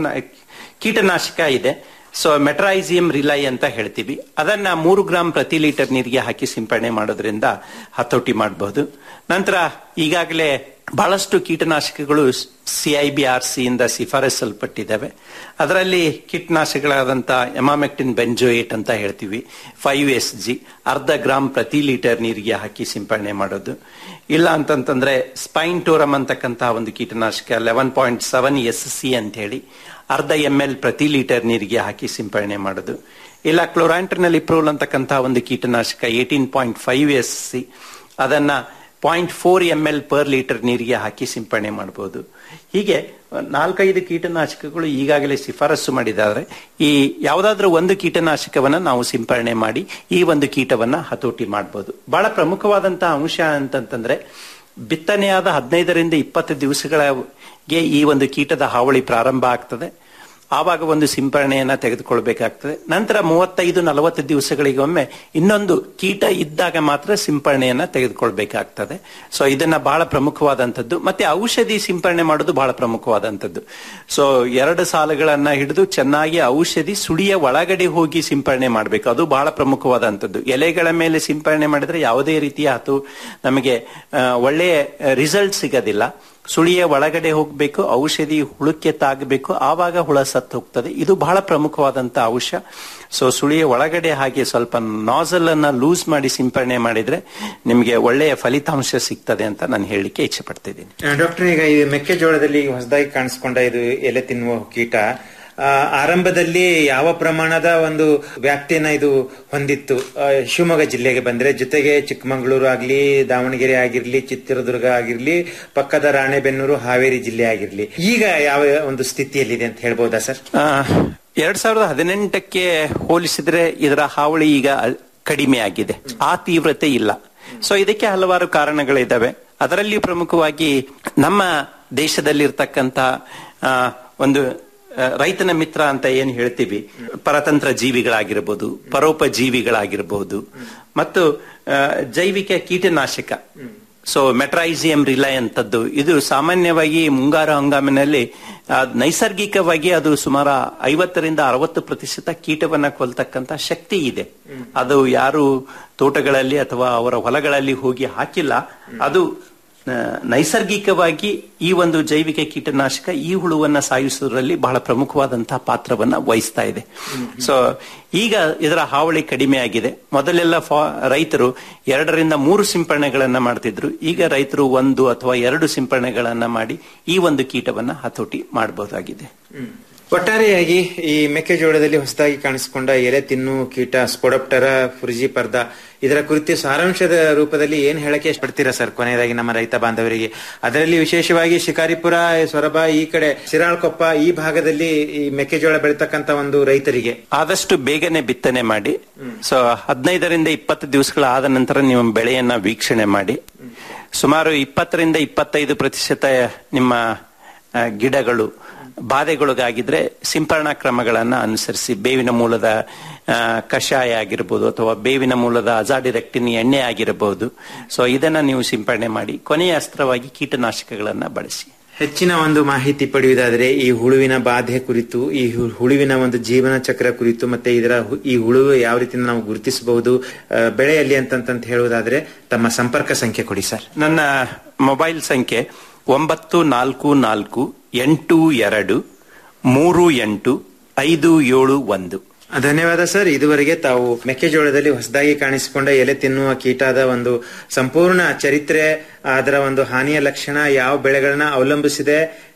ಕೀಟನಾಶಕ ಇದೆ ಸೊ ಮೆಟ್ರೈಸಿಯಂ ರಿಲೈ ಅಂತ ಹೇಳ್ತೀವಿ ಅದನ್ನ ಮೂರು ಗ್ರಾಂ ಪ್ರತಿ ಲೀಟರ್ ನೀರಿಗೆ ಹಾಕಿ ಸಿಂಪಡಣೆ ಮಾಡೋದ್ರಿಂದ ಹತೋಟಿ ಮಾಡಬಹುದು ನಂತರ ಈಗಾಗಲೇ ಬಹಳಷ್ಟು ಕೀಟನಾಶಕಗಳು ಸಿಐಬಿ ಆರ್ ಸಿ ಇಂದ ಶಿಫಾರಸಲ್ಪಟ್ಟಿದ್ದಾವೆ ಅದರಲ್ಲಿ ಕೀಟನಾಶಕಗಳಾದಂಥ ಎಮಾಮೆಕ್ಟಿನ್ ಬೆಂಜೋಯೇಟ್ ಅಂತ ಹೇಳ್ತೀವಿ ಫೈವ್ ಎಸ್ ಜಿ ಅರ್ಧ ಗ್ರಾಂ ಪ್ರತಿ ಲೀಟರ್ ನೀರಿಗೆ ಹಾಕಿ ಸಿಂಪಡಣೆ ಮಾಡೋದು ಇಲ್ಲ ಅಂತಂತಂದ್ರೆ ಸ್ಪೈನ್ ಟೋರಮ್ ಅಂತಕ್ಕಂಥ ಒಂದು ಕೀಟನಾಶಕ eleven point seven S C ಅಂತ ಹೇಳಿ ಅರ್ಧ ಎಂ ಎಲ್ ಪ್ರತಿ ಲೀಟರ್ ನೀರಿಗೆ ಹಾಕಿ ಸಿಂಪಡಣೆ ಮಾಡೋದು ಇಲ್ಲ ಕ್ಲೋರಾಂಟ್ರಿನಲ್ಲಿ ಇಪ್ರೋಲ್ ಅಂತಕ್ಕಂಥ ಒಂದು ಕೀಟನಾಶಕ eighteen point five S C ಅದನ್ನ point four M L per litre ನೀರಿಗೆ ಹಾಕಿ ಸಿಂಪಡಣೆ ಮಾಡಬಹುದು ಹೀಗೆ ನಾಲ್ಕೈದು ಕೀಟನಾಶಕಗಳು ಈಗಾಗಲೇ ಶಿಫಾರಸು ಮಾಡಿದ್ದಾರೆ ಈ ಯಾವುದಾದ್ರೂ ಒಂದು ಕೀಟನಾಶಕವನ್ನ ನಾವು ಸಿಂಪಡಣೆ ಮಾಡಿ ಈ ಒಂದು ಕೀಟವನ್ನ ಹತೋಟಿ ಮಾಡಬಹುದು ಬಹಳ ಪ್ರಮುಖವಾದಂತಹ ಅಂಶ ಅಂತಂತಂದ್ರೆ ಬಿತ್ತನೆಯಾದ ಹದಿನೈದರಿಂದ ಇಪ್ಪತ್ತು ದಿವಸಗಳಿಗೆ ಈ ಒಂದು ಕೀಟದ ಹಾವಳಿ ಪ್ರಾರಂಭ ಆಗ್ತದೆ ಆವಾಗ ಒಂದು ಸಿಂಪರಣೆಯನ್ನ ತೆಗೆದುಕೊಳ್ಬೇಕಾಗ್ತದೆ ನಂತರ ಮೂವತ್ತೈದು ನಲವತ್ತು ದಿವಸಗಳಿಗೊಮ್ಮೆ ಇನ್ನೊಂದು ಕೀಟ ಇದ್ದಾಗ ಮಾತ್ರ ಸಿಂಪರಣೆಯನ್ನ ತೆಗೆದುಕೊಳ್ಬೇಕಾಗ್ತದೆ ಸೊ ಇದನ್ನ ಬಹಳ ಪ್ರಮುಖವಾದಂಥದ್ದು ಮತ್ತೆ ಔಷಧಿ ಸಿಂಪರಣೆ ಮಾಡೋದು ಬಹಳ ಪ್ರಮುಖವಾದಂಥದ್ದು ಸೊ ಎರಡು ಸಾಲುಗಳನ್ನ ಹಿಡಿದು ಚೆನ್ನಾಗಿ ಔಷಧಿ ಸುಳಿಯ ಒಳಗಡೆ ಹೋಗಿ ಸಿಂಪರಣೆ ಮಾಡಬೇಕು ಅದು ಬಹಳ ಪ್ರಮುಖವಾದಂಥದ್ದು ಎಲೆಗಳ ಮೇಲೆ ಸಿಂಪರಣೆ ಮಾಡಿದ್ರೆ ಯಾವುದೇ ರೀತಿಯ ಅದು ನಮಗೆ ಆ, ಒಳ್ಳೆಯ ರಿಸಲ್ಟ್ ಸಿಗೋದಿಲ್ಲ ಸುಳಿಯ ಒಳಗಡೆ ಹೋಗಬೇಕು ಔಷಧಿ ಹುಳಕ್ಕೆ ತಾಗಬೇಕು ಆವಾಗ ಹುಳ ಸತ್ತು ಹೋಗ್ತದೆ ಇದು ಬಹಳ ಪ್ರಮುಖವಾದಂತ ಅಂಶ ಸೊ ಸುಳಿಯ ಒಳಗಡೆ ಹಾಗೆ ಸ್ವಲ್ಪ ನಾಸಲ್ ಅನ್ನ ಲೂಸ್ ಮಾಡಿ ಸಿಂಪರಣೆ ಮಾಡಿದ್ರೆ ನಿಮಗೆ ಒಳ್ಳೆಯ ಫಲಿತಾಂಶ ಸಿಗ್ತದೆ ಅಂತ ನಾನು ಹೇಳಲಿಕ್ಕೆ ಇಚ್ಛೆ ಪಡ್ತಿದ್ದೀನಿ ಡಾಕ್ಟರ್ ಈಗ ಈ ಮೆಕ್ಕೆಜೋಳದಲ್ಲಿ ಹೊಸದಾಗಿ ಕಾಣಿಸ್ಕೊಂಡ ಇದು ಎಲೆ ತಿನ್ನುವ ಕೀಟ ಆ, ಆರಂಭದಲ್ಲಿ ಯಾವ ಪ್ರಮಾಣದ ಒಂದು ವ್ಯಾಪ್ತಿಯನ್ನ ಇದು ಹೊಂದಿತ್ತು ಆ, ಶಿವಮೊಗ್ಗ ಜಿಲ್ಲೆಗೆ ಬಂದ್ರೆ ಜೊತೆಗೆ ಚಿಕ್ಕಮಗಳೂರು ಆಗ್ಲಿ ದಾವಣಗೆರೆ ಆಗಿರ್ಲಿ ಚಿತ್ರದುರ್ಗ ಆಗಿರ್ಲಿ ಪಕ್ಕದ ರಾಣೆಬೆನ್ನೂರು ಹಾವೇರಿ ಜಿಲ್ಲೆ ಆಗಿರ್ಲಿ ಈಗ ಯಾವ ಒಂದು ಸ್ಥಿತಿಯಲ್ಲಿದೆ ಅಂತ ಹೇಳ್ಬೋದಾ ಸರ್ ಆ, ಎರಡ್ ಸಾವಿರದ ಹದಿನೆಂಟಕ್ಕೆ ಹೋಲಿಸಿದ್ರೆ ಇದರ ಹಾವಳಿ ಈಗ ಅಲ್- ಕಡಿಮೆ ಆಗಿದೆ ಆ ತೀವ್ರತೆ ಇಲ್ಲ ಸೊ ಇದಕ್ಕೆ ಹಲವಾರು ಕಾರಣಗಳಿದ್ದಾವೆ ಅದರಲ್ಲಿ ಪ್ರಮುಖವಾಗಿ ನಮ್ಮ ದೇಶದಲ್ಲಿರ್ತಕ್ಕಂಥ ಆ, ಒಂದು ಆ, ರೈತನ ಮಿತ್ರ ಅಂತ ಏನ್ ಹೇಳ್ತೀವಿ ಪರತಂತ್ರ ಜೀವಿಗಳಾಗಿರ್ಬೋದು ಪರೋಪಜೀವಿಗಳಾಗಿರ್ಬೋದು ಮತ್ತು ಆ, ಜೈವಿಕ ಕೀಟನಾಶಕ ಸೊ ಮೆಟ್ರೈಸಿಯಂ ರಿಲೈ ಅಂತದ್ದು ಇದು ಸಾಮಾನ್ಯವಾಗಿ ಮುಂಗಾರು ಹಂಗಾಮಿನಲ್ಲಿ ಆ, ನೈಸರ್ಗಿಕವಾಗಿ ಅದು ಸುಮಾರು ಐವತ್ತರಿಂದ ಅರವತ್ತು ಪ್ರತಿಶತ ಕೀಟವನ್ನ ಕೊಲ್ತಕ್ಕಂತ ಶಕ್ತಿ ಇದೆ ಅದು ಯಾರು ತೋಟಗಳಲ್ಲಿ ಅಥವಾ ಅವರ ಹೊಲಗಳಲ್ಲಿ ಹೋಗಿ ಹಾಕಿಲ್ಲ ಅದು ಆ, ನೈಸರ್ಗಿಕವಾಗಿ ಈ ಒಂದು ಜೈವಿಕ ಕೀಟನಾಶಕ ಈ ಹುಳುವನ್ನ ಸಾಯಿಸುವುದರಲ್ಲಿ ಬಹಳ ಪ್ರಮುಖವಾದಂತಹ ಪಾತ್ರವನ್ನ ವಹಿಸ್ತಾ ಇದೆ ಸೊ ಈಗ ಇದರ ಹಾವಳಿ ಕಡಿಮೆ ಆಗಿದೆ ಮೊದಲೆಲ್ಲ ಫಾ- ರೈತರು ಎರಡರಿಂದ ಮೂರು ಸಿಂಪರಣೆಗಳನ್ನ ಮಾಡ್ತಿದ್ರು ಈಗ ರೈತರು ಒಂದು ಅಥವಾ ಎರಡು ಸಿಂಪರಣೆಗಳನ್ನ ಮಾಡಿ ಈ ಒಂದು ಕೀಟವನ್ನ ಹತೋಟಿ ಮಾಡಬಹುದಾಗಿದೆ ಒಟ್ಟಾರೆಯಾಗಿ ಈ ಮೆಕ್ಕೆಜೋಳದಲ್ಲಿ ಹೊಸದಾಗಿ ಕಾಣಿಸಿಕೊಂಡ ಎಲೆ ತಿನ್ನು ಕೀಟ ಸ್ಪೊಡಪ್ಟರ ಪರ್ದ ಇದರ ಕುರಿತು ಸಾರಾಂಶದ ರೂಪದಲ್ಲಿ ಏನ್ ಹೇಳಕ್ಕೆ ಇಷ್ಟಪಡ್ತೀರಾ ಸರ್ ಕೊನೆಯದಾಗಿ ನಮ್ಮ ರೈತ ಬಾಂಧವರಿಗೆ ಅದರಲ್ಲಿ ವಿಶೇಷವಾಗಿ ಶಿಕಾರಿಪುರ ಸೊರಬ ಈ ಕಡೆ ಶಿರಾಳ್ಕೊಪ್ಪ ಈ ಭಾಗದಲ್ಲಿ ಈ ಮೆಕ್ಕೆಜೋಳ ಬೆಳೀತಕ್ಕಂತ ಒಂದು ರೈತರಿಗೆ ಆದಷ್ಟು ಬೇಗನೆ ಬಿತ್ತನೆ ಮಾಡಿ ಸೊ ಹದಿನೈದರಿಂದ ಇಪ್ಪತ್ತು ದಿವಸಗಳ ಆದ ನಂತರ ನೀವು ಬೆಳೆಯನ್ನ ವೀಕ್ಷಣೆ ಮಾಡಿ ಸುಮಾರು ಇಪ್ಪತ್ತರಿಂದ ಇಪ್ಪತ್ತೈದು ಪ್ರತಿಶತ ನಿಮ್ಮ ಆ, ಗಿಡಗಳು ಬಾಧೆಗಳಿಗಾಗಿದ್ರೆ ಸಿಂಪರಣಾ ಕ್ರಮಗಳನ್ನ ಅನುಸರಿಸಿ ಬೇವಿನ ಮೂಲದ ಆ, ಕಷಾಯ ಆಗಿರ್ಬೋದು ಅಥವಾ ಬೇವಿನ ಮೂಲದ ಅಜಾಡಿರೆಕ್ಟಿನ್ ಎಣ್ಣೆ ಆಗಿರಬಹುದು ಸೊ ಇದನ್ನ ನೀವು ಸಿಂಪರಣೆ ಮಾಡಿ ಕೊನೆಯ ಅಸ್ತ್ರವಾಗಿ ಕೀಟನಾಶಕಗಳನ್ನ ಬಳಸಿ ಹೆಚ್ಚಿನ ಒಂದು ಮಾಹಿತಿ ಪಡೆಯುವುದಾದ್ರೆ ಈ ಹುಳುವಿನ ಬಾಧೆ ಕುರಿತು ಈ ಹು- ಹುಳುವಿನ ಒಂದು ಜೀವನ ಚಕ್ರ ಕುರಿತು ಮತ್ತೆ ಇದರ ಹು- ಈ ಹುಳು ಯಾವ ರೀತಿ ನಾವು ಗುರುತಿಸಬಹುದು ಆ, ಬೆಳೆಯಲ್ಲಿ ಅಂತಂತ ಹೇಳುವುದಾದ್ರೆ ತಮ್ಮ ಸಂಪರ್ಕ ಸಂಖ್ಯೆ ಕೊಡಿ ಸರ್ ನನ್ನ ಮೊಬೈಲ್ ಸಂಖ್ಯೆ ಒಂಬತ್ತು ನಾಲ್ಕು ನಾಲ್ಕು ಎಂಟು ಎರಡು ಮೂರು ಎಂಟು ಐದು ಏಳು ಒಂದು ಧನ್ಯವಾದ ಸರ್ ಇದುವರೆಗೆ ತಾವು ಮೆಕ್ಕೆಜೋಳದಲ್ಲಿ ಹೊಸದಾಗಿ ಕಾಣಿಸಿಕೊಂಡ ಎಲೆ ತಿನ್ನುವ ಕೀಟದ ಒಂದು ಸಂಪೂರ್ಣ ಚರಿತ್ರೆ ಅದರ ಒಂದು ಹಾನಿಯ ಲಕ್ಷಣ ಯಾವ ಬೆಳೆಗಳನ್ನ ಅವಲಂಬಿಸಿದೆ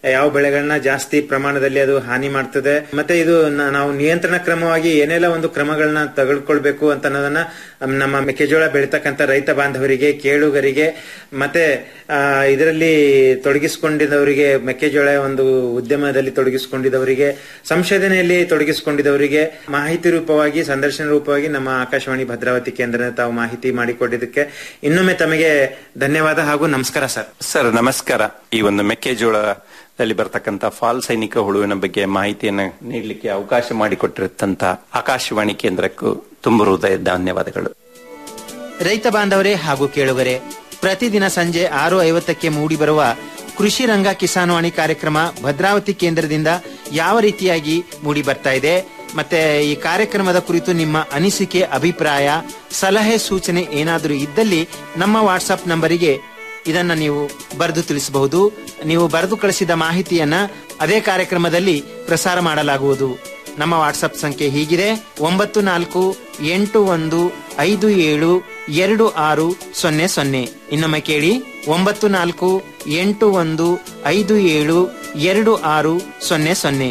ಯಾವ ಬೆಳೆಗಳನ್ನ ಜಾಸ್ತಿ ಪ್ರಮಾಣದಲ್ಲಿ ಅದು ಹಾನಿ ಮಾಡ್ತದೆ ಮತ್ತೆ ಇದು ನ- ನಾವು ನಿಯಂತ್ರಣ ಕ್ರಮವಾಗಿ ಏನೆಲ್ಲ ಒಂದು ಕ್ರಮಗಳನ್ನ ತೆಗೆದುಕೊಳ್ಬೇಕು ಅಂತ ಅನ್ನೋದನ್ನ ನಮ್ಮ ಮೆಕ್ಕೆಜೋಳ ಬೆಳೀತಕ್ಕಂತ ರೈತ ಬಾಂಧವರಿಗೆ ಕೇಳುಗರಿಗೆ ಮತ್ತೆ ಆ, ಇದರಲ್ಲಿ ತೊಡಗಿಸಿಕೊಂಡಿದ್ದವರಿಗೆ ಮೆಕ್ಕೆಜೋಳ ಒಂದು ಉದ್ಯಮದಲ್ಲಿ ತೊಡಗಿಸಿಕೊಂಡಿದ್ದವರಿಗೆ ಸಂಶೋಧನೆಯಲ್ಲಿ ತೊಡಗಿಸಿಕೊಂಡಿದ್ದವರಿಗೆ ಮಾಹಿತಿ ರೂಪವಾಗಿ ಸಂದರ್ಶನ ರೂಪವಾಗಿ ನಮ್ಮ ಆಕಾಶವಾಣಿ ಭದ್ರಾವತಿ ಕೇಂದ್ರ ತಾವು ಮಾಹಿತಿ ಮಾಡಿಕೊಟ್ಟಿದ್ದಕ್ಕೆ ಇನ್ನೊಮ್ಮೆ ತಮಗೆ ಧನ್ಯವಾದ ಹಾಗೂ ನಮಸ್ಕಾರ ಸರ್ ಸರ್ ನಮಸ್ಕಾರ ಈ ಒಂದು ಮೆಕ್ಕೆಜೋಳದಲ್ಲಿ ಬರ್ತಕ್ಕಂಥ ಫಾಲ್ ಸೈನಿಕ ಹುಳುವಿನ ಬಗ್ಗೆ ಮಾಹಿತಿಯನ್ನು ನೀಡಲಿಕ್ಕೆ ಅವಕಾಶ ಮಾಡಿಕೊಟ್ಟಿರತಂತ ಆಕಾಶವಾಣಿ ಕೇಂದ್ರಕ್ಕೂ ತುಂಬ ಹೃದಯ ಧನ್ಯವಾದಗಳು ರೈತ ಬಾಂಧವರೇ ಹಾಗೂ ಕೇಳುಗರೆ ಪ್ರತಿದಿನ ಸಂಜೆ ಆರು ಐವತ್ತಕ್ಕೆ ಮೂಡಿಬರುವ ಕೃಷಿ ರಂಗ ಕಿಸಾನ್ವಾಣಿ ಕಾರ್ಯಕ್ರಮ ಭದ್ರಾವತಿ ಕೇಂದ್ರದಿಂದ ಯಾವ ರೀತಿಯಾಗಿ ಮೂಡಿ ಬರ್ತಾ ಇದೆ ಮತ್ತೆ ಈ ಕಾರ್ಯಕ್ರಮದ ಕುರಿತು ನಿಮ್ಮ ಅನಿಸಿಕೆ ಅಭಿಪ್ರಾಯ ಸಲಹೆ ಸೂಚನೆ ಏನಾದರೂ ಇದ್ದಲ್ಲಿ ನಮ್ಮ ವಾಟ್ಸ್ಆಪ್ ನಂಬರಿಗೆ ಇದನ್ನ ನೀವು ಬರೆದು ತಿಳಿಸಬಹುದು ನೀವು ಬರೆದು ಕಳಿಸಿದ ಮಾಹಿತಿಯನ್ನ ಅದೇ ಕಾರ್ಯಕ್ರಮದಲ್ಲಿ ಪ್ರಸಾರ ಮಾಡಲಾಗುವುದು ನಮ್ಮ ವಾಟ್ಸಪ್ ಸಂಖ್ಯೆ ಹೀಗಿದೆ ಒಂಬತ್ತು ನಾಲ್ಕು ಎಂಟು ಒಂದು ಐದು ಏಳು ಎರಡು ಆರು ಸೊನ್ನೆ ಸೊನ್ನೆ ಇನ್ನೊಮ್ಮೆ ಕೇಳಿ ಒಂಬತ್ತು ನಾಲ್ಕು ಎಂಟು ಒಂದು ಐದು ಏಳು ಎರಡು ಆರು ಸೊನ್ನೆ ಸೊನ್ನೆ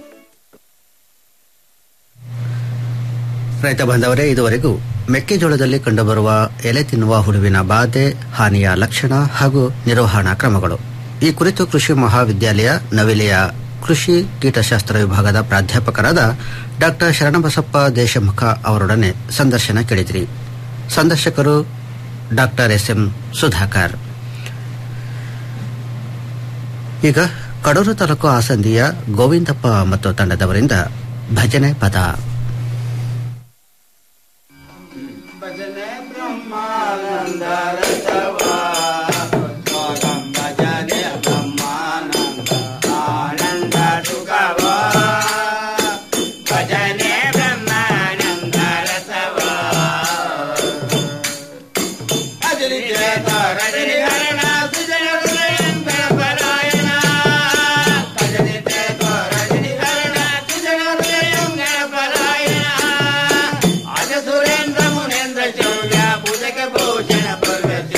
ರೈತ ಬಾಂಧವರೇ ಇದುವರೆಗೂ ಮೆಕ್ಕೆಜೋಳದಲ್ಲಿ ಕಂಡುಬರುವ ಎಲೆ ತಿನ್ನುವ ಹುಳುವಿನ ಬಾಧೆ ಹಾನಿಯ ಲಕ್ಷಣ ಹಾಗೂ ನಿರ್ವಹಣಾ ಕ್ರಮಗಳು ಈ ಕುರಿತು ಕೃಷಿ ಮಹಾವಿದ್ಯಾಲಯ ನವಿಲೆಯ ಕೃಷಿ ಕೀಟಶಾಸ್ತ್ರ ವಿಭಾಗದ ಪ್ರಾಧ್ಯಾಪಕರಾದ ಡಾಕ್ಟರ್ ಶರಣಬಸಪ್ಪ ದೇಶಮುಖ ಅವರೊಡನೆ ಸಂದರ್ಶನ ಕೇಳಿದಿರಿ ಸಂದರ್ಶಕರು ಡಾಕ್ಟರ್ ಎಸ್ ಎಂ ಸುಧಾಕರ್ ಈಗ ಕಡೂರು ತಾಲೂಕು ಆಸಂದಿಯ ಗೋವಿಂದಪ್ಪ ಮತ್ತು ತಂಡದವರಿಂದ ಭಜನೆ ಪದ ಭಜನೆ ಬ್ರಹ್ಮಾನಂದ ರಸವ ಅಜಲಿ ಚೇತ ರಜನಿ ಹರಣ ಸುಜನ ಹೃದಯಂಕರ ಪರಾಯಣ ಅಜಲಿ ಚೇತ ರಜನಿ ಹರಣ ಸುಜನ ಹೃದಯಂಕರ ಪರಾಯಣ ಅಜ ಸುರೇಂದ್ರ ಮುನೇಂದ್ರ ಚೌರ್ಯ ಭುಜಗ ಭೂಷಣ ಪರ್ವತ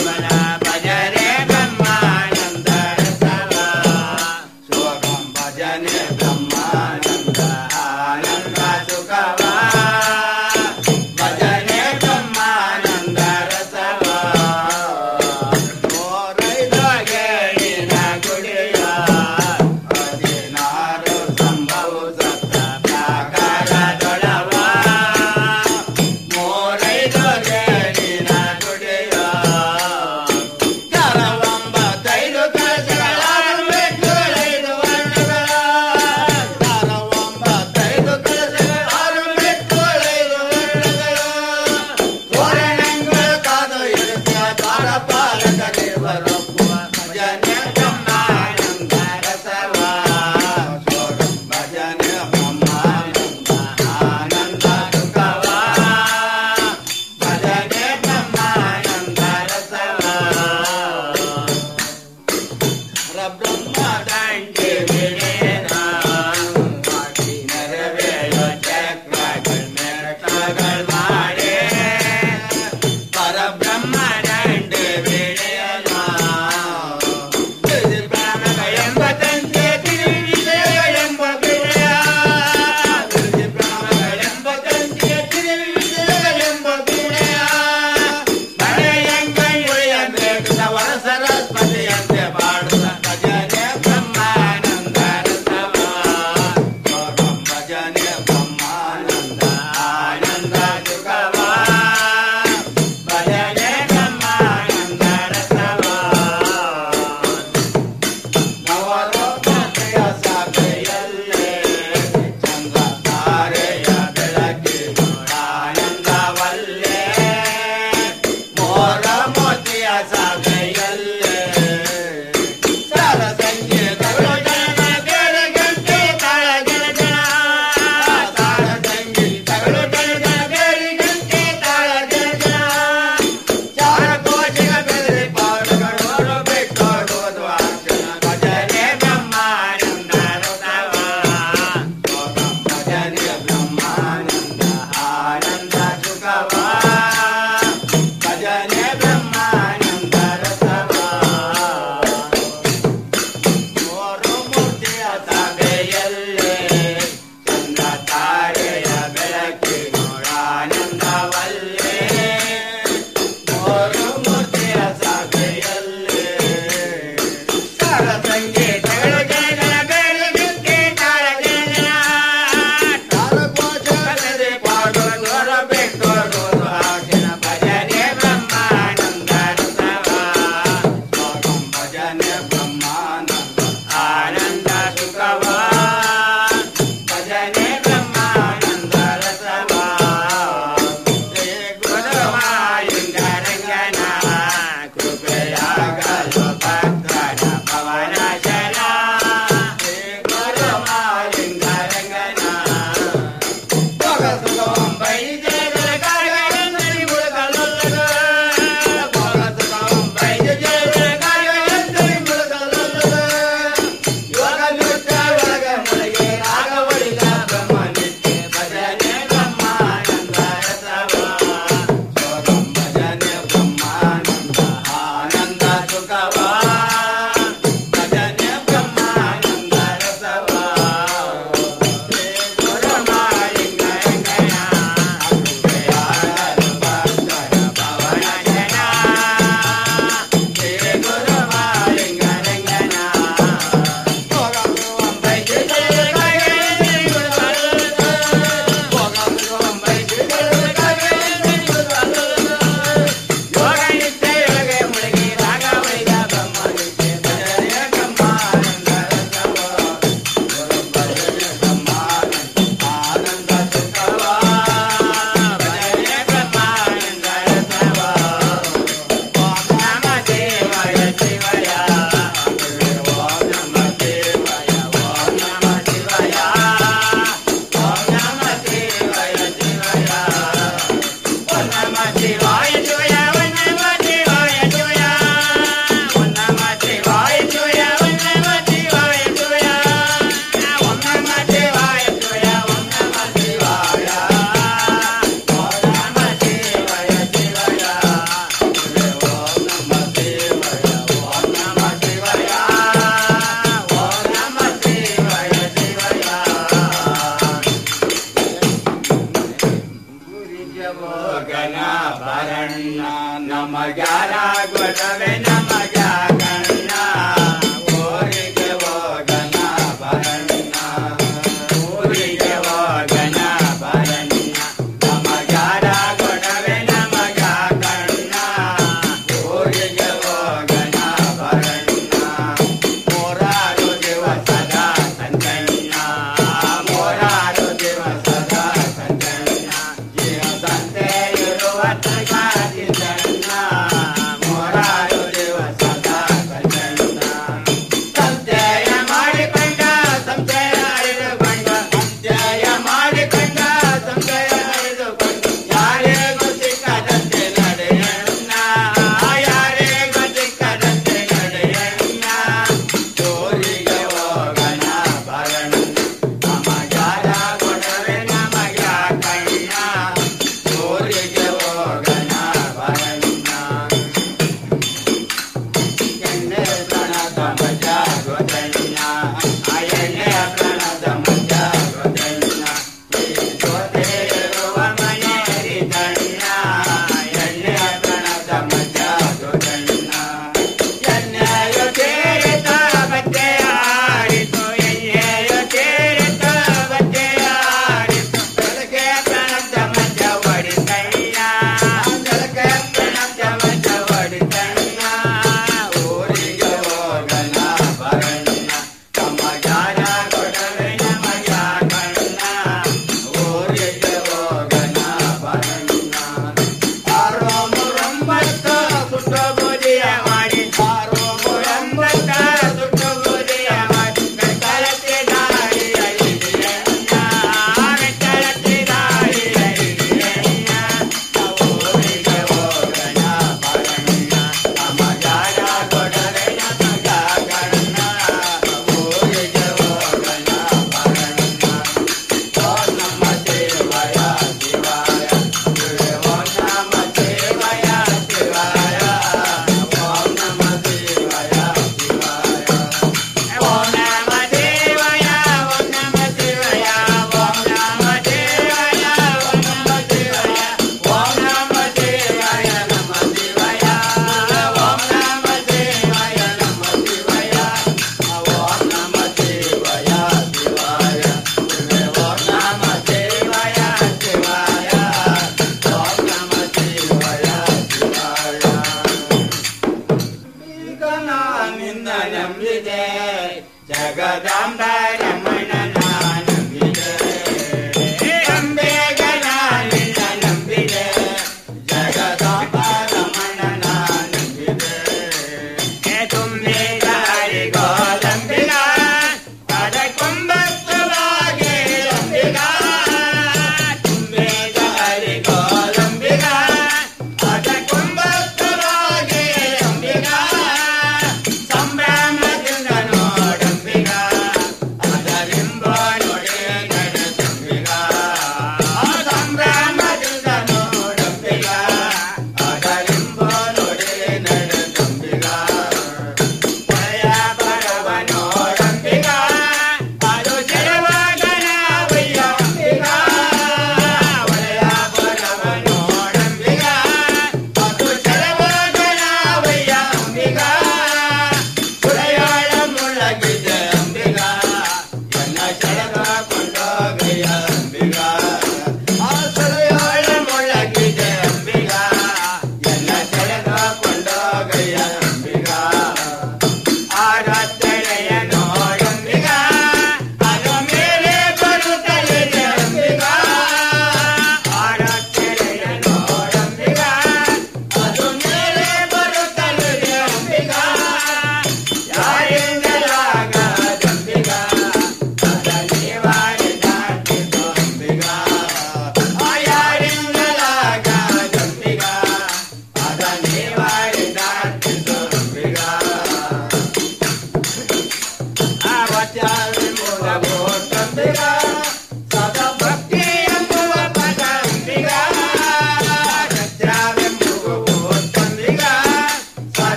ಹೋಗನ ಬರಣ್ಣ ನಮಗ್ಯಾರ ಗೊಡವೆ ನಮಗ್ಯಾಗಣ್ಣ ಊರಿಗೆ ಹೋಗನ ಬರಣ್ಣ ಊರಿಗೆ ಹೋಗನ ಬರಣ್ಣ ನಮಗ್ಯಾರ ಗೊಡವೆ ನಮಗ್ಯಾಗಣ್ಣ ಊರಿಗೆ ಹೋಗನ ಬರಣ್ಣ ಮೂರಾರು ದಿವಸದ ಸಂಜಣ್ಣ ಮೂರಾರು ದಿವಸದ ಸಂಜಣ್ಣ ಸಂತೆ ಇರುವ ಮೂರಾರು ದಿವಸದ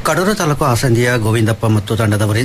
ಕಡೂರು ತಾಲೂಕು ಆಸಂದಿಯ ಗೋವಿಂದಪ್ಪ ಮತ್ತು ತಂಡದವರಿಂದ